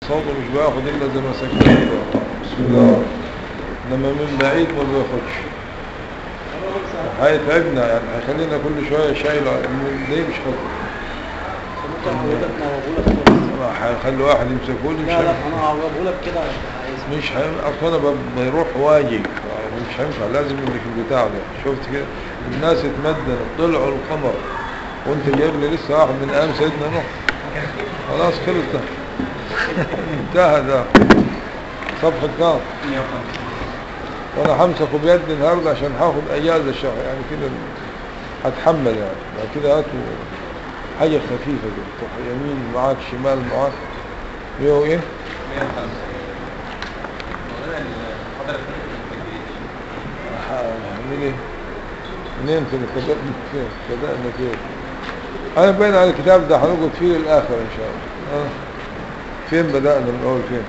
الصوت مش باخد الا زي ما سكت بسم الله انما من بعيد ما بياخدش هيتعبنا يعني هيخلينا كل شويه شايله من ليه مش خطر ممكن اقول لك ما بقول لك هيخلي واحد يمسكه لي مش لا لا هينفع. انا بقول لك كده عايز مش هينفع اصل انا ب- بيروح واجي مش هينفع لازم انك البتاع ده شفت كده الناس اتمدنت طلعوا القمر وانت جايب لي لسه واحد من ايام سيدنا نوح خلاص خلص ده انتهى ده صفحة كام وانا همسكه بيدي النهارده عشان هاخد اجازة شهر يعني كده هتحمل يعني بعد كده هاتوا حاجة خفيفة كده تروح يمين معاك شمال معاك يو ايه 105 مولانا الحضرة هعمل ايه منين كده بدأنا فين بدأنا فين انا باين على الكتاب ده هنقعد فيه للاخر ان شاء الله آه. فين بدأنا من اول فين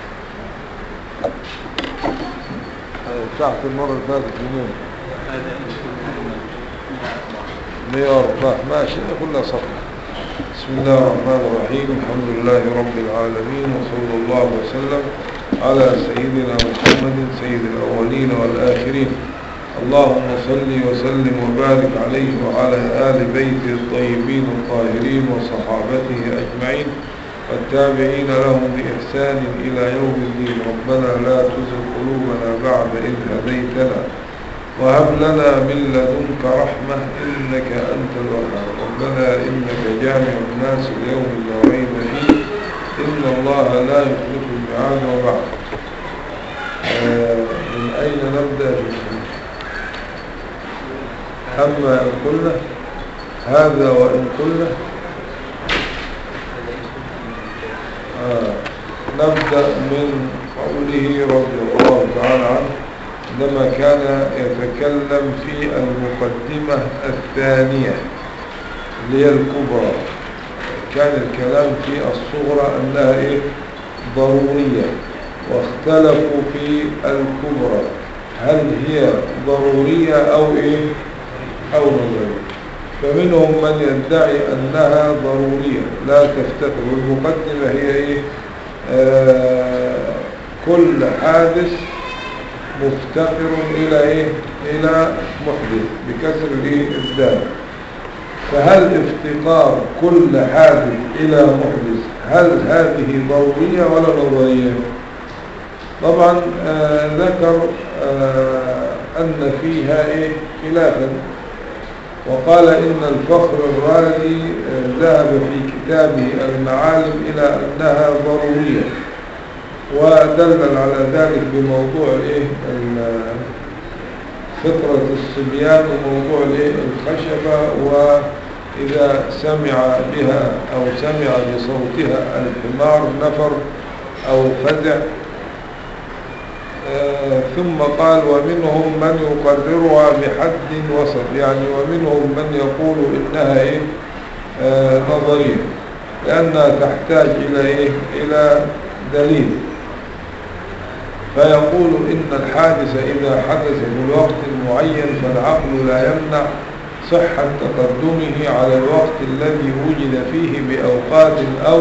آه، ساعة المرة اللي فاتت منين 104 ماشي كلها صفحة بسم الله الرحمن الرحيم الحمد لله رب العالمين وصلى الله وسلم على سيدنا محمد سيد الأولين والآخرين اللهم صل وسلم وبارك عليه وعلى آل بيته الطيبين الطاهرين وصحابته أجمعين والتابعين لهم بإحسان إلى يوم الدين ربنا لا تزغ قلوبنا بعد إذ هديتنا وهب لنا من لدنك رحمة إنك أنت الوهاب ربنا إنك جامع الناس ليوم لا ريب فيه إن الله لا يخلف الميعاد وبعد آه، من أين نبدأ في الحديث أما إن قلنا هذا وإن قلنا آه، نبدأ من قوله رضي الله تعالى عنه عندما كان يتكلم في المقدمة الثانية اللي هي الكبرى كان الكلام في الصغرى أنها إيه ضرورية واختلفوا في الكبرى هل هي ضرورية أو إيه أو نظرية فمنهم من يدعي أنها ضرورية لا تفتقر والمقدمة هي إيه آه كل حادث مفتقر إلى إيه إلى محدث بكسر الإيه الدال فهل افتقار كل حادث إلى محدث هل هذه ضرورية ولا نظرية طبعا آه ذكر آه أن فيها إيه خلافا وقال إن الفخر الرازي آه ذهب في كتابه المعالم إلى أنها ضرورية ودلل على ذلك بموضوع الايه فطرة الصبيان وموضوع الايه الخشبة وإذا سمع بها أو سمع بصوتها الحمار نفر أو فزع آه ثم قال ومنهم من يقررها بحد وسط يعني ومنهم من يقول إنها إيه آه نظرية لأنها تحتاج إلى إيه إلى دليل فيقول إن الحادث إذا حدث في وقت معين فالعقل لا يمنع صحة تقدمه على الوقت الذي وجد فيه بأوقات أو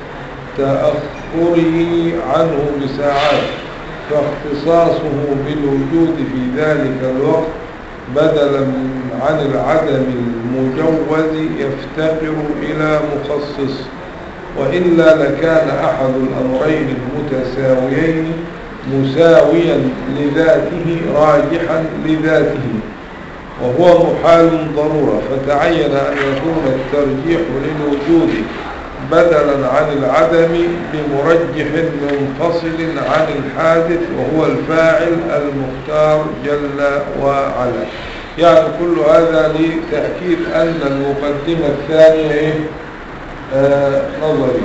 تأخره عنه بساعات فاختصاصه بالوجود في ذلك الوقت بدلا عن العدم المجوز يفتقر إلى مخصص وإلا لكان أحد الأمرين المتساويين مساويا لذاته راجحا لذاته وهو محال ضرورة فتعين أن يكون الترجيح للوجود بدلا عن العدم بمرجح منفصل عن الحادث وهو الفاعل المختار جل وعلا يعني كل هذا لتأكيد أن المقدمة الثانية آه نظري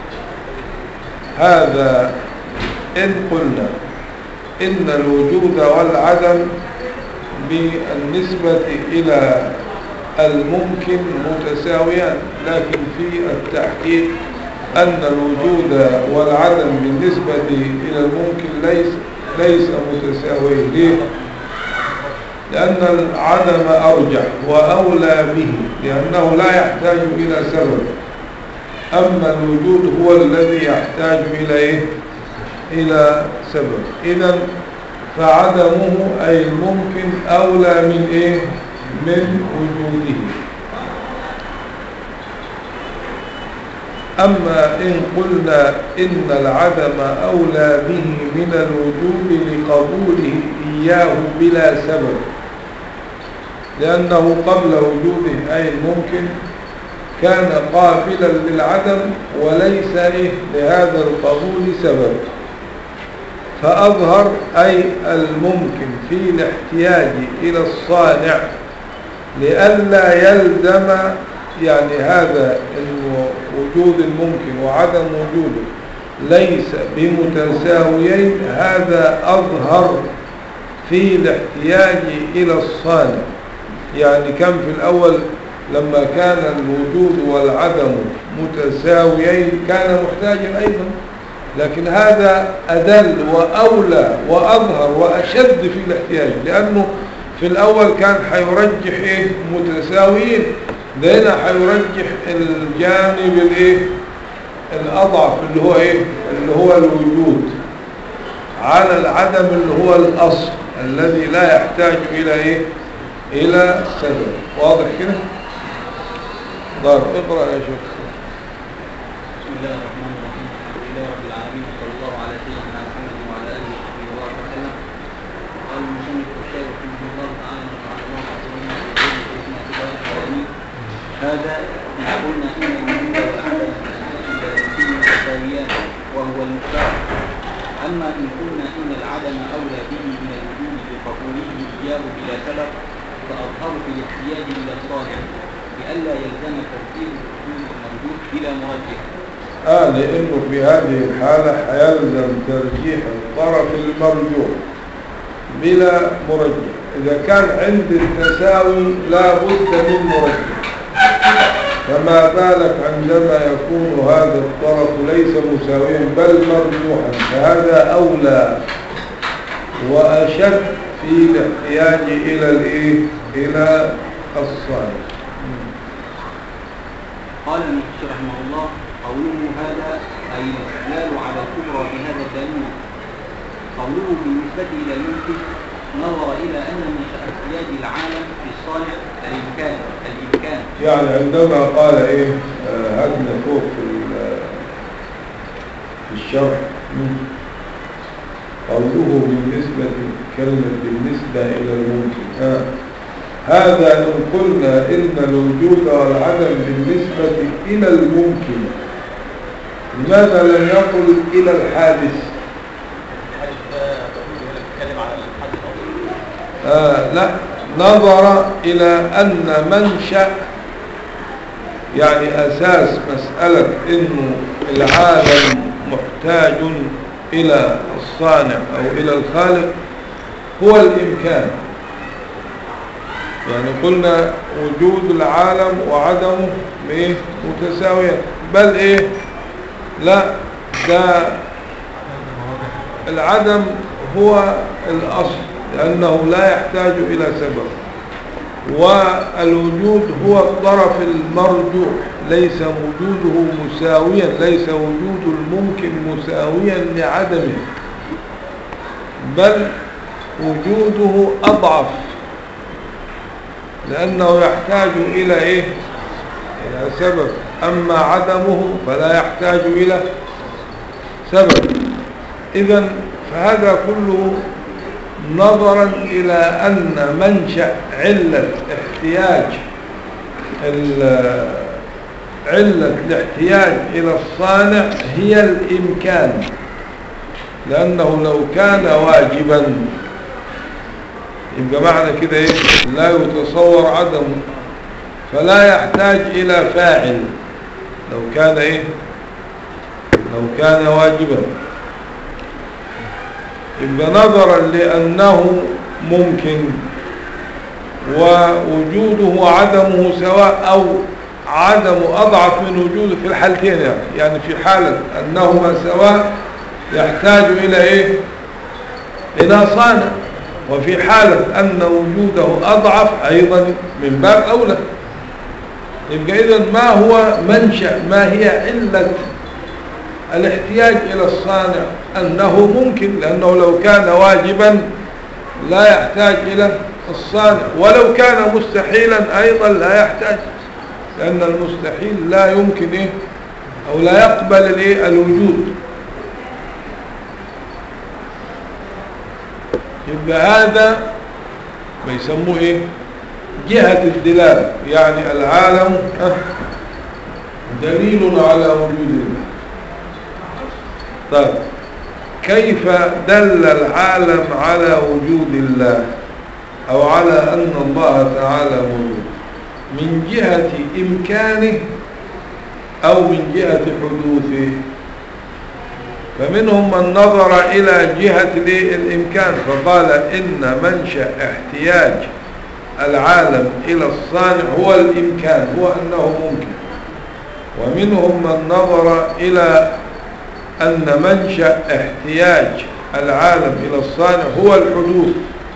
هذا إن قلنا إن الوجود والعدم بالنسبة إلى الممكن متساويان لكن في التحقيق أن الوجود والعدم بالنسبة إلى الممكن ليس ليس متساويين ليه؟ لأن العدم أرجح وأولى به لأنه لا يحتاج إلى سبب أما الوجود هو الذي يحتاج إلى إيه؟ إلى سبب إذا فعدمه أي الممكن أولى من إيه؟ من وجوده أما إن قلنا إن العدم أولى به من الوجود لقبوله إياه بلا سبب لأنه قبل وجوده أي الممكن كان قابلا للعدم وليس إيه لهذا القبول سبب فأظهر أي الممكن في الاحتياج إلى الصانع لئلا يلزم يعني هذا إنه وجود الممكن وعدم وجوده ليس بمتساويين هذا أظهر في الاحتياج إلى الصانع يعني كان في الأول لما كان الوجود والعدم متساويين كان محتاجا أيضا لكن هذا أدل وأولى وأظهر وأشد في الاحتياج لأنه في الأول كان حيرجح إيه متساويين ده هنا حيرجح الجانب الإيه الأضعف اللي هو إيه اللي هو الوجود على العدم اللي هو الأصل الذي لا يحتاج إلى إيه إلى سبب واضح كده دار اقرأ يا شيخ بسم الله الرحمن الرحيم الحمد لله رب العالمين وصلى الله على سيدنا محمد وعلى اله وصحبه وبارك وسلم قال المصنف الشيخ رحمه الله تعالى ونفعل الله عظيما بإذن كتاب العالمين هذا إن قلنا إن الوجود والعدم في متساويان وهو المختار أما إن قلنا إن العدم أولى به من الوجود بقبوله إياه بلا سبب فأظهر في الاحتياج إلى الصالح لئلا يلزم ترتيب الوجود الموجود بلا مرجح آه لأنه في هذه الحالة حيلزم ترجيح الطرف المرجوح بلا مرجح إذا كان عند التساوي لا بد من مرجح فما بالك عندما يكون هذا الطرف ليس مساويا بل مرجوحا فهذا أولى وأشد في الاحتياج إلى الإيه؟ إلى الصالح قال المحشي رحمه الله قوله هذا أي الاستدلال على الكبرى في هذا الدليل قوله بالنسبة إلى الممكن نظر إلى أن منشأ احتياج العالم في الصالح الإمكان الإمكان يعني عندما قال ايه آه، هدنا فوق في ال- في الشرح مم. قوله بالنسبة كلمة بالنسبة إلى الممكن ها. هذا إن قلنا إن الوجود والعدم بالنسبة إلى الممكن لماذا لم يقل إلى الحادث الحديث ده تقول ولا بتتكلم على الحد الأول آه لا نظر إلى أن منشأ يعني أساس مسألة إنه العالم محتاج إلى الصانع أو إلى الخالق هو الإمكان يعني قلنا وجود العالم وعدمه إيه متساوية بل إيه لا ده العدم هو الأصل لأنه لا يحتاج إلى سبب والوجود هو الطرف المرجوح ليس وجوده مساويا ليس وجود الممكن مساويا لعدمه بل وجوده أضعف لأنه يحتاج إلى إيه إلى سبب أما عدمه فلا يحتاج إلى سبب إذا فهذا كله نظرا إلى أن منشأ علة احتياج ال- علة الاحتياج إلى الصانع هي الإمكان لأنه لو كان واجبا يبقى معنى كده إيه لا يتصور عدمه فلا يحتاج إلى فاعل لو كان إيه لو كان واجبا يبقى نظرا لأنه ممكن ووجوده وعدمه سواء أو عدمه أضعف من وجوده في الحالتين يعني يعني في حالة أنهما سواء يحتاج إلى إيه إلى صانع وفي حالة أن وجوده أضعف أيضا من باب أولى يبقى إذا ما هو منشأ ما هي علة الاحتياج إلى الصانع أنه ممكن لأنه لو كان واجبا لا يحتاج إلى الصانع ولو كان مستحيلا أيضا لا يحتاج لأن المستحيل لا يمكن إيه أو لا يقبل الإيه الوجود يبقى هذا بيسموه إيه جهة الدلالة يعني العالم آه، دليل على وجود الله طيب كيف دل العالم على وجود الله أو على أن الله تعالى موجود من جهة إمكانه أو من جهة حدوثه فمنهم من نظر إلى جهة الإيه؟ الإمكان فقال إن منشأ احتياج العالم إلى الصانع هو الإمكان هو أنه ممكن ومنهم من نظر إلى أن منشأ احتياج العالم إلى الصانع هو الحدوث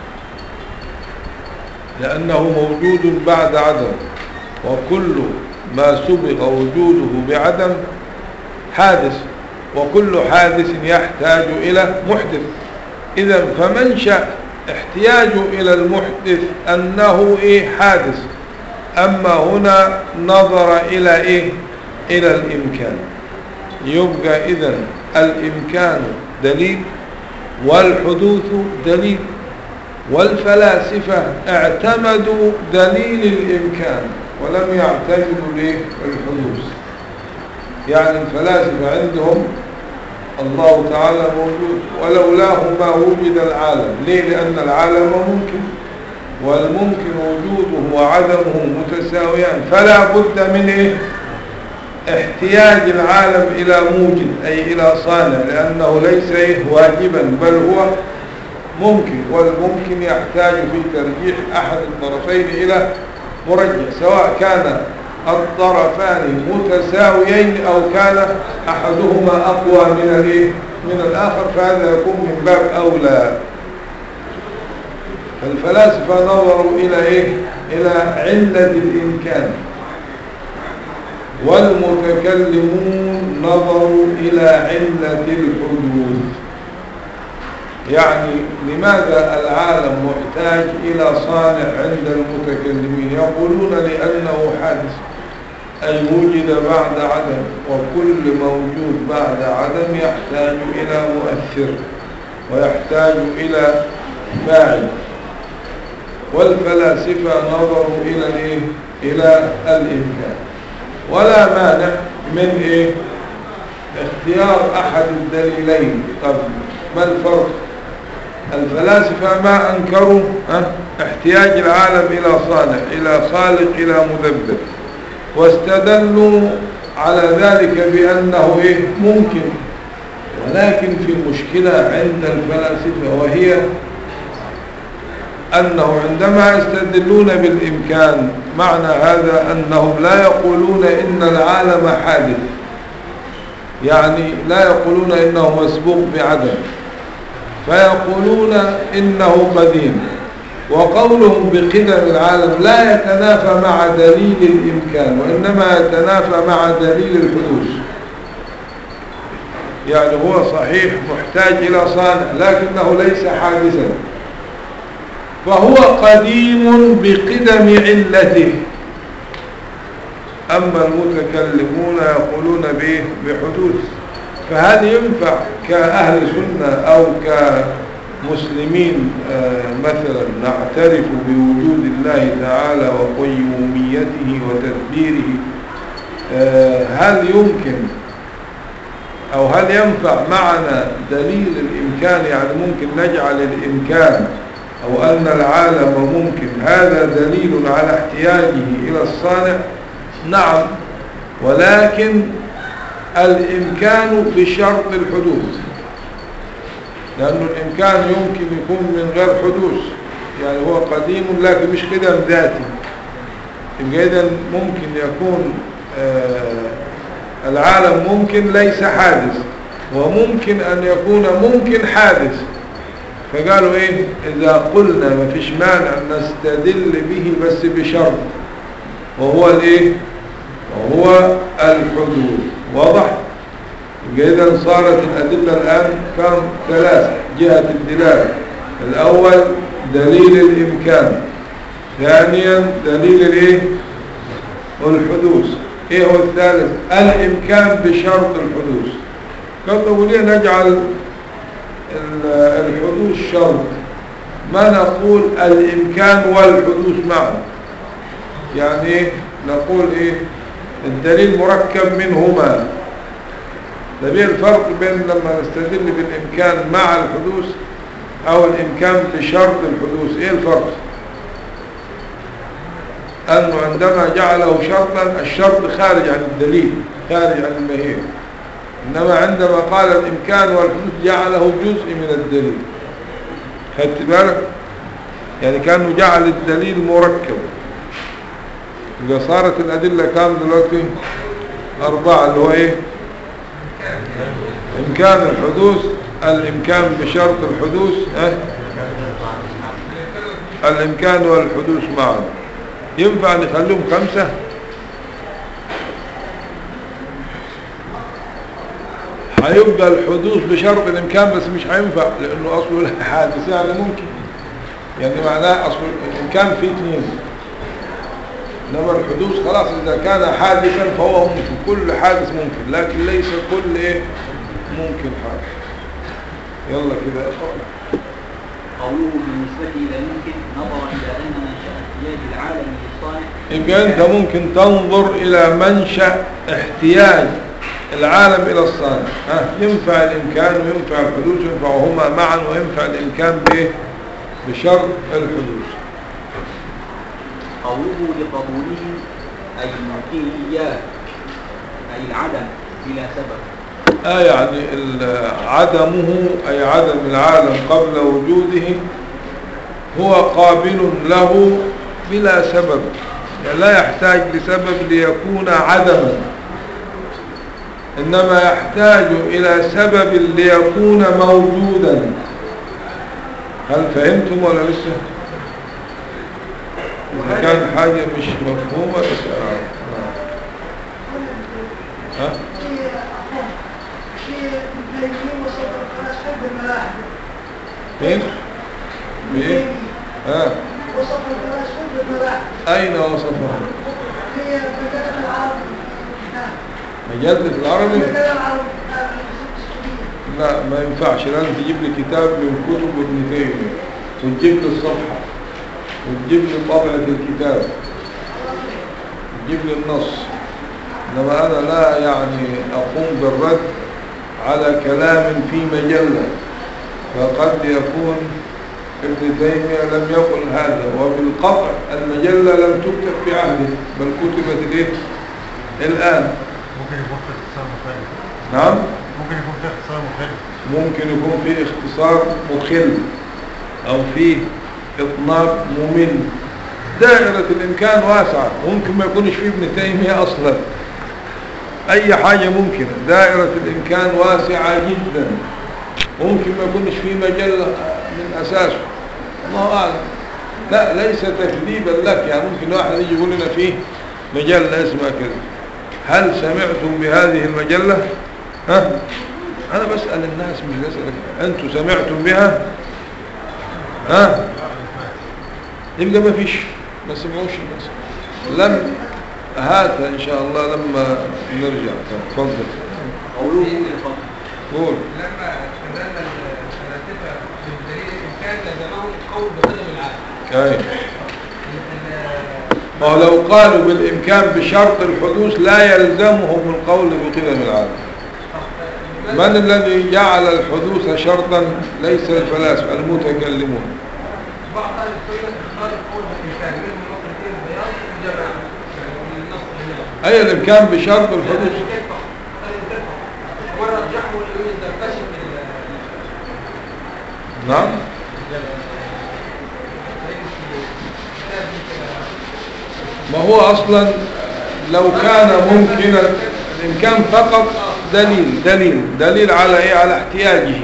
لأنه موجود بعد عدم وكل ما سبق وجوده بعدم حادث وكل حادث يحتاج إلى محدث إذا فمنشأ احتياجه إلى المحدث أنه إيه حادث أما هنا نظر إلى إيه إلى الإمكان يبقى إذا الإمكان دليل والحدوث دليل والفلاسفة اعتمدوا دليل الإمكان ولم يعتمدوا ليه الحدوث يعني الفلاسفة عندهم الله تعالى موجود ولولاه ما وجد العالم ليه لأن العالم ممكن والممكن وجوده وعدمه متساويان فلا بد من إيه احتياج العالم إلى موجد أي إلى صانع لأنه ليس إيه واجبا بل هو ممكن والممكن يحتاج في ترجيح أحد الطرفين إلى مرجح سواء كان الطرفان متساويين أو كان أحدهما أقوى من الإيه من الآخر فهذا يكون من باب أولى فالفلاسفة نظروا إلى إيه إلى علة الإمكان والمتكلمون نظروا إلى علة الحدوث يعني لماذا العالم محتاج إلى صانع عند المتكلمين يقولون لأنه حادث أي وجد بعد عدم وكل موجود بعد عدم يحتاج إلى مؤثر ويحتاج إلى فاعل والفلاسفة نظروا إلى الإيه؟ إلى الإمكان ولا مانع من إيه؟ اختيار أحد الدليلين طب ما الفرق الفلاسفة ما أنكروا ها؟ احتياج العالم إلى صانع إلى خالق إلى مدبر واستدلوا على ذلك بأنه إيه؟ ممكن ولكن في مشكلة عند الفلاسفة وهي أنه عندما يستدلون بالإمكان معنى هذا أنهم لا يقولون إن العالم حادث يعني لا يقولون إنه مسبوق بعدم فيقولون إنه قديم وقولهم بقدم العالم لا يتنافى مع دليل الإمكان وإنما يتنافى مع دليل الحدوث يعني هو صحيح محتاج إلى صانع لكنه ليس حادثا فهو قديم بقدم علته أما المتكلمون يقولون به بحدوث فهل ينفع كأهل سنة أو كمسلمين مثلا نعترف بوجود الله تعالى وقيوميته وتدبيره هل يمكن أو هل ينفع معنا دليل الإمكان يعني ممكن نجعل الإمكان أو أن العالم ممكن هذا دليل على احتياجه إلى الصانع نعم ولكن الإمكان بشرط الحدوث لأن الإمكان يمكن يكون من غير حدوث يعني هو قديم لكن مش قدم ذاتي يبقى إذن ممكن يكون آه العالم ممكن ليس حادث وممكن أن يكون ممكن حادث فقالوا إيه إذا قلنا ما فيش مانع نستدل به بس بشرط وهو الإيه وهو الحدوث واضح إذا صارت الأدلة الآن كم ثلاثة جهة الدلالة الأول دليل الإمكان ثانيا دليل الايه الحدوث ايه هو الثالث الامكان بشرط الحدوث قلنا وليه نجعل الحدوث شرط ما نقول الامكان والحدوث معا يعني ايه نقول ايه الدليل مركب منهما ده ايه الفرق بين لما نستدل بالامكان مع الحدوث او الامكان بشرط الحدوث ايه الفرق أنه عندما جعله شرطا الشرط خارج عن الدليل خارج عن المهير إنما عندما قال الإمكان والحدوث جعله جزء من الدليل خدت بالك يعني كانوا جعل الدليل مركب إذا صارت الأدلة كام دلوقتي أربعة اللي هو إيه إمكان الحدوث الإمكان بشرط الحدوث اه؟ الإمكان والحدوث معا ينفع نخليهم خمسة هيبقى الحدوث بشرط الامكان بس مش هينفع لانه اصله حادث يعني ممكن يعني معناه اصل الامكان فيه اثنين انما الحدوث خلاص اذا كان حادثا فهو ممكن كل حادث ممكن لكن ليس كل ايه ممكن حادث يلا كده اقرأ قوله بالنسبة إلى الممكن نظرا إلى أن منشأ احتياج العالم للصانع يبقى انت ممكن تنظر الى منشأ احتياج العالم الى الصانع ها ينفع الامكان وينفع الحدوث ينفعهما معا وينفع الامكان بايه بشرط الحدوث قوله لقبوله أي الممكن إياه أي العدم بلا سبب آه يعني ال- عدمه أي عدم العالم قبل وجوده هو قابل له بلا سبب يعني لا يحتاج لسبب ليكون عدما إنما يحتاج إلى سبب ليكون موجودا هل فهمتم ولا لسه إذا كان حاجة مش مفهومة اسأل ها فين بإيه ها وصف الفلاسفة بالملاحد أين وصفها هي مجلة العرب نعم مجلة العربي مجلة العرب السعودية لا ما ينفعش لازم تجيب لي كتاب من كتب ابن تيمية وتجيب لي الصفحة وتجيب لي طبعة الكتاب وتجيب لي النص إنما أنا لا يعني أقوم بالرد على كلام في مجلة فقد يكون ابن تيمية لم يقل هذا وبالقطع المجلة لم تكتب في عهده بل كتبت الإيه؟ الآن ممكن يكون في اختصار مخالف نعم ممكن يكون في اختصار مخالف ممكن يكون في اختصار مخل او في اطناب ممل دائرة الامكان واسعة ممكن ما يكونش فيه ابن تيمية اصلا اي حاجة ممكنة دائرة الامكان واسعة جدا ممكن ما يكونش فيه مجلة من اساسه الله اعلم لا ليس تكذيبا لك يعني ممكن واحد يجي يقول لنا فيه مجلة اسمها كذا هل سمعتم بهذه المجلة ها انا بسأل الناس مش بسألك انتوا سمعتم بها ها يبقى ما فيش ما سمعوش الناس لم هات ان شاء الله لما نرجع تفضل قوله لقبوله قول لما استدل الفلاسفه بالدليل الامكان لزمهم قول بقدم العالم اي ما هو لو قالوا بالامكان بشرط الحدوث لا يلزمهم القول بقدم العالم من الذي جعل الحدوث شرطا ليس الفلاسفه المتكلمون بعض اهل السنه اختار القول بالامكان منهم نصر الدين البياض والجماعه يعني من النص هنا اي الامكان بشرط الحدوث الامكان فقط الامكان فقط ومره رجحوا الامام الزركشي في ال- نعم ما هو اصلا لو كان ممكنا الامكان فقط دليل دليل دليل على ايه على احتياجه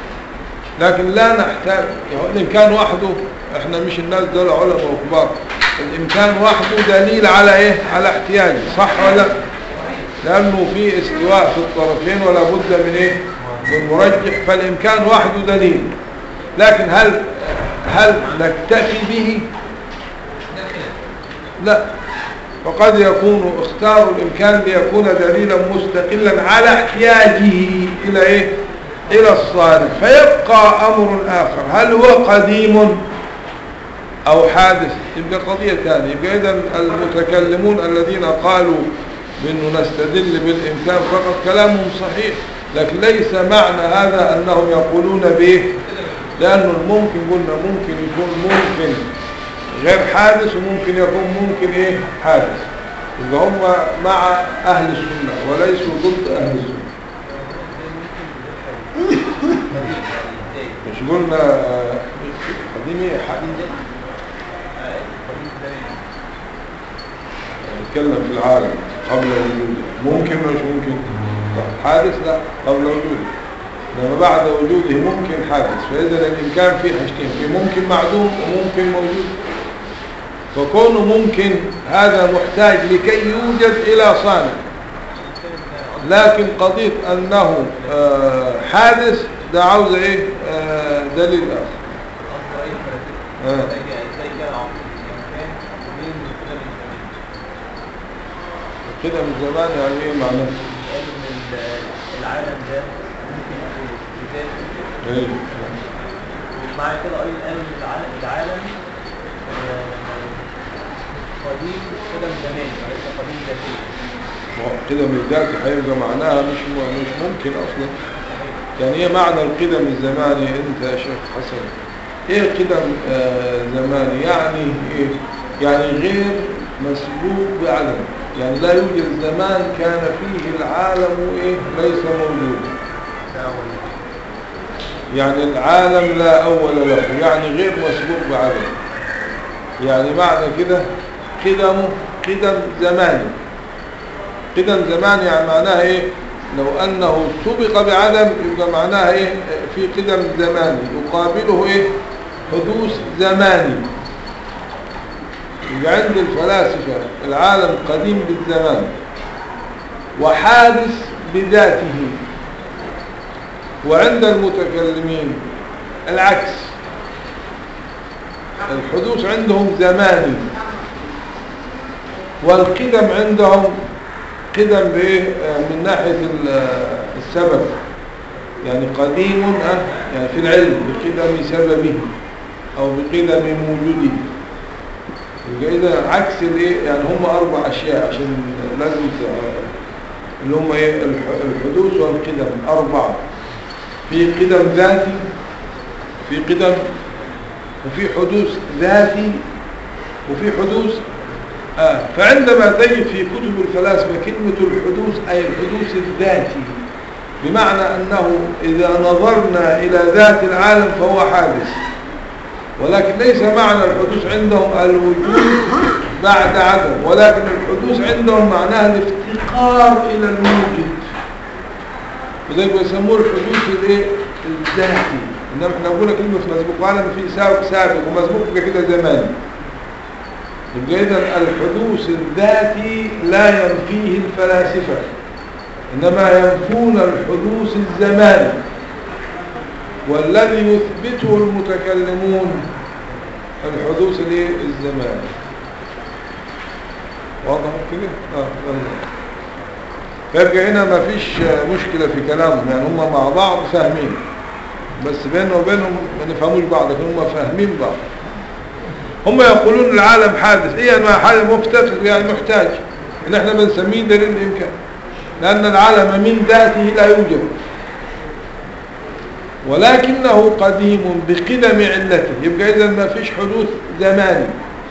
لكن لا نحتاج يعني الامكان وحده احنا مش الناس دول علماء وكبار الامكان وحده دليل على ايه على احتياجه صح ولا لا؟ لانه في استواء في الطرفين ولا بد من ايه من مرجح فالامكان وحده دليل لكن هل هل نكتفي به لا فقد يكون اختار الامكان ليكون دليلا مستقلا على احتياجه الى ايه الى الصالح فيبقى امر اخر هل هو قديم او حادث يبقى قضية ثانية يبقى اذا المتكلمون الذين قالوا بانه نستدل بالامكان فقط كلامهم صحيح لكن ليس معنى هذا انهم يقولون به لانه الممكن قلنا ممكن يكون ممكن غير حادث وممكن يكون ممكن ايه حادث يبقى هم مع اهل السنة وليسوا ضد اهل السنة مش قلنا آه، قديم ايه حادث نتكلم في العالم قبل وجوده ممكن ولا مش ممكن طب حادث لا قبل وجوده لما بعد وجوده ممكن حادث فإذا الإمكان فيه حاجتين في ممكن معدوم وممكن موجود فكونه ممكن هذا محتاج لكي يوجد إلى صانع لكن قضية أنه آه، حادث ده عاوز إيه آه، دليل آخر آه. كده من زمان يعني إيه معناه العالم ده ممكن يكون بذاته إيه؟ ومع كده ايضا قالوا ان العالم العالم آه، قديم قدم زمان وليس قديم ذاتي ما هو كده من الذات هيبقى معناها مش م- مش ممكن اصلا يعني ايه معنى القدم الزماني انت يا شيخ حسن ايه قدم آه زماني يعني ايه يعني غير مسبوق بعدم يعني لا يوجد زمان كان فيه العالم ايه ليس موجودا يعني العالم لا اول له يعني غير مسبوق بعدم يعني معنى كده قدمه قدم زماني قدم زمان يعني معناها ايه لو انه سبق بعدم يبقى معناها ايه في قدم زماني يقابله ايه حدوث زماني يبقى عند الفلاسفة العالم قديم بالزمان وحادث بذاته وعند المتكلمين العكس الحدوث عندهم زماني والقدم عندهم قدم بايه آه، من ناحية ال- آه، السبب يعني قديم آه، يعني في العلم بقدم سببه او بقدم موجوده يبقى اذا عكس الايه يعني هم اربع اشياء عشان لازم ت- اللي هم ايه الح- الحدوث والقدم اربعه في قدم ذاتي في قدم وفي حدوث ذاتي وفي حدوث آه فعندما تجد في كتب الفلاسفة كلمة الحدوث أي الحدوث الذاتي بمعنى أنه إذا نظرنا إلى ذات العالم فهو حادث ولكن ليس معنى الحدوث عندهم الوجود بعد عدم ولكن الحدوث عندهم معناها الافتقار إلى الموجود وذلك بيسموه الحدوث الايه الذاتي انما احنا نقول كلمه مسبوق عالم في سابق سابق ومسبوق يبقى كده زمان يبقى اذا الحدوث الذاتي لا ينفيه الفلاسفه انما ينفون الحدوث الزماني والذي يثبته المتكلمون الحدوث الايه الزماني واضح كده اه يلا. فيبقى هنا ما فيش مشكلة في كلامهم يعني هم مع بعض فاهمين بس بيننا وبينهم ما نفهموش بعض لكن هم فاهمين بعض هم يقولون العالم حادث ايه انواع حادث مفتقر يعني محتاج ان احنا بنسميه دليل الامكان لان العالم من ذاته لا يوجد ولكنه قديم بقدم علته يبقى اذا ما فيش حدوث زماني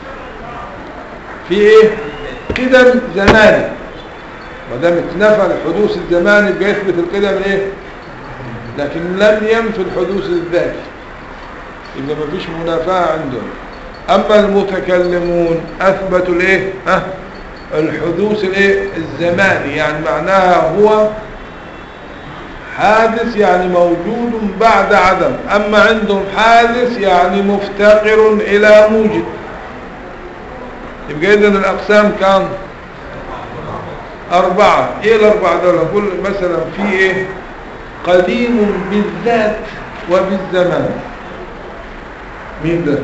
في ايه قدم زماني ما دام اتنفى الحدوث الزماني يبقى يثبت القدم ايه لكن لم ينفي الحدوث الذاتي يبقى ما فيش منافاة عندهم اما المتكلمون اثبتوا الايه ها الحدوث الايه الزماني يعني معناها هو حادث يعني موجود بعد عدم اما عندهم حادث يعني مفتقر الى موجد يبقى إذن الأقسام كام أربعة إيه الأربعة دول نقول مثلا في إيه قديم بالذات وبالزمان مين ده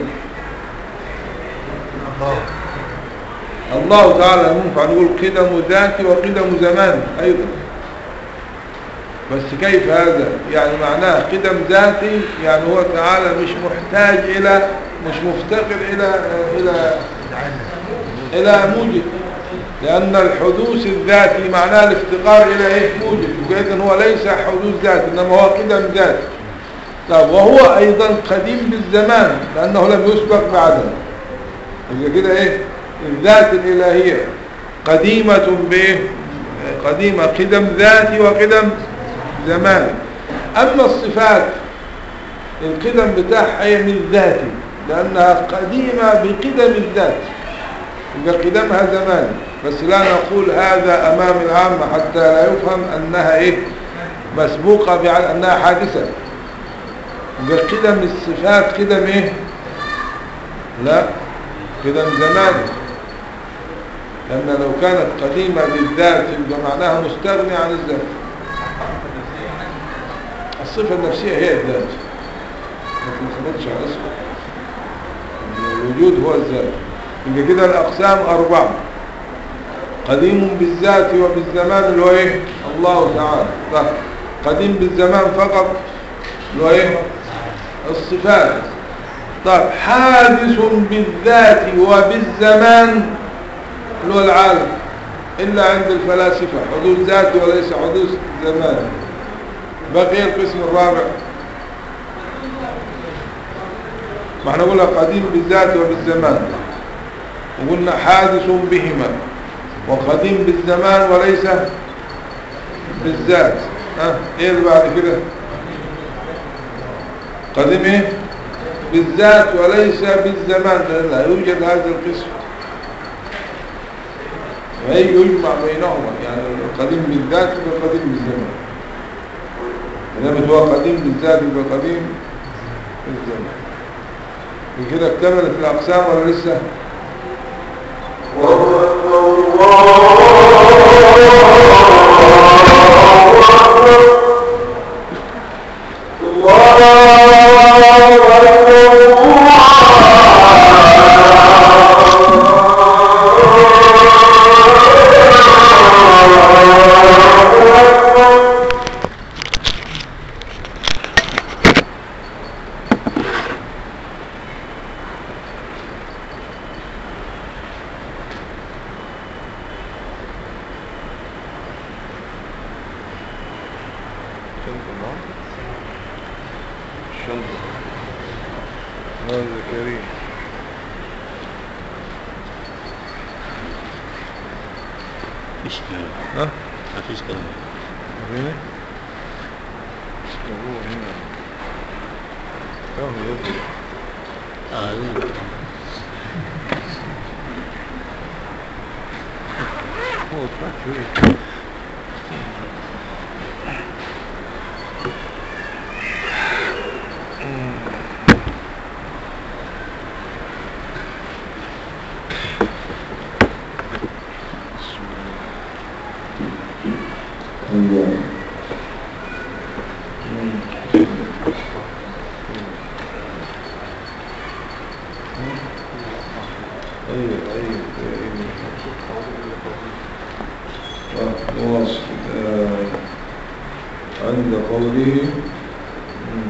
الله تعالى ينفع نقول قدم ذاتي وقدم زمان أيضا بس كيف هذا يعني معناه قدم ذاتي يعني هو تعالى مش محتاج إلى مش مفتقر إلى إلى إلى موجب لأن الحدوث الذاتي معناه الافتقار إلى إيه موجب إذن هو ليس حدوث ذاتي إنما هو قدم ذاتي طب وهو أيضا قديم بالزمان لأنه لم يسبق بعدم يبقى كده إيه الذات الإلهية قديمة بإيه قديمة قدم ذاتي وقدم زمان أما الصفات القدم بتاعها هي من ذاتي لأنها قديمة بقدم الذات يبقى قدمها زمان بس لا نقول هذا أمام العامة حتى لا يفهم أنها إيه مسبوقة بأنها حادثة يبقى قدم الصفات قدم إيه لا قدم زمان لأن لو كانت قديمة بالذات يبقى معناها مستغني عن الذات الصفة النفسية هي الذات ما تنخبطش على اسمه الوجود هو الذات يبقى كده الأقسام أربعة قديم بالذات وبالزمان اللي هو إيه الله تعالى طيب قديم بالزمان فقط اللي هو إيه الصفات طيب حادث بالذات وبالزمان اللي هو العالم إلا عند الفلاسفة حدوث ذاتي وليس حدوث زمان بقي القسم الرابع ما احنا قلنا قديم بالذات وبالزمان وقلنا حادث بهما وقديم بالزمان وليس بالذات ها ايه اللي بعد كده قديم ايه بالذات وليس بالزمان لا يوجد هذا القسم وهي يجمع بينهما يعني القديم بالذات والقديم بالزمان إنما هو قديم بالذات يبقى قديم بالزمان كده اكتملت الأقسام ولا لسه؟ الشنطة هذا كريم مفيش كلام ها؟ مفيش كلام هنا هو هنا كم يدري اه يقول هو طلع شوية ايوه ايوه ايوه نواصل آه، عند قوله مم.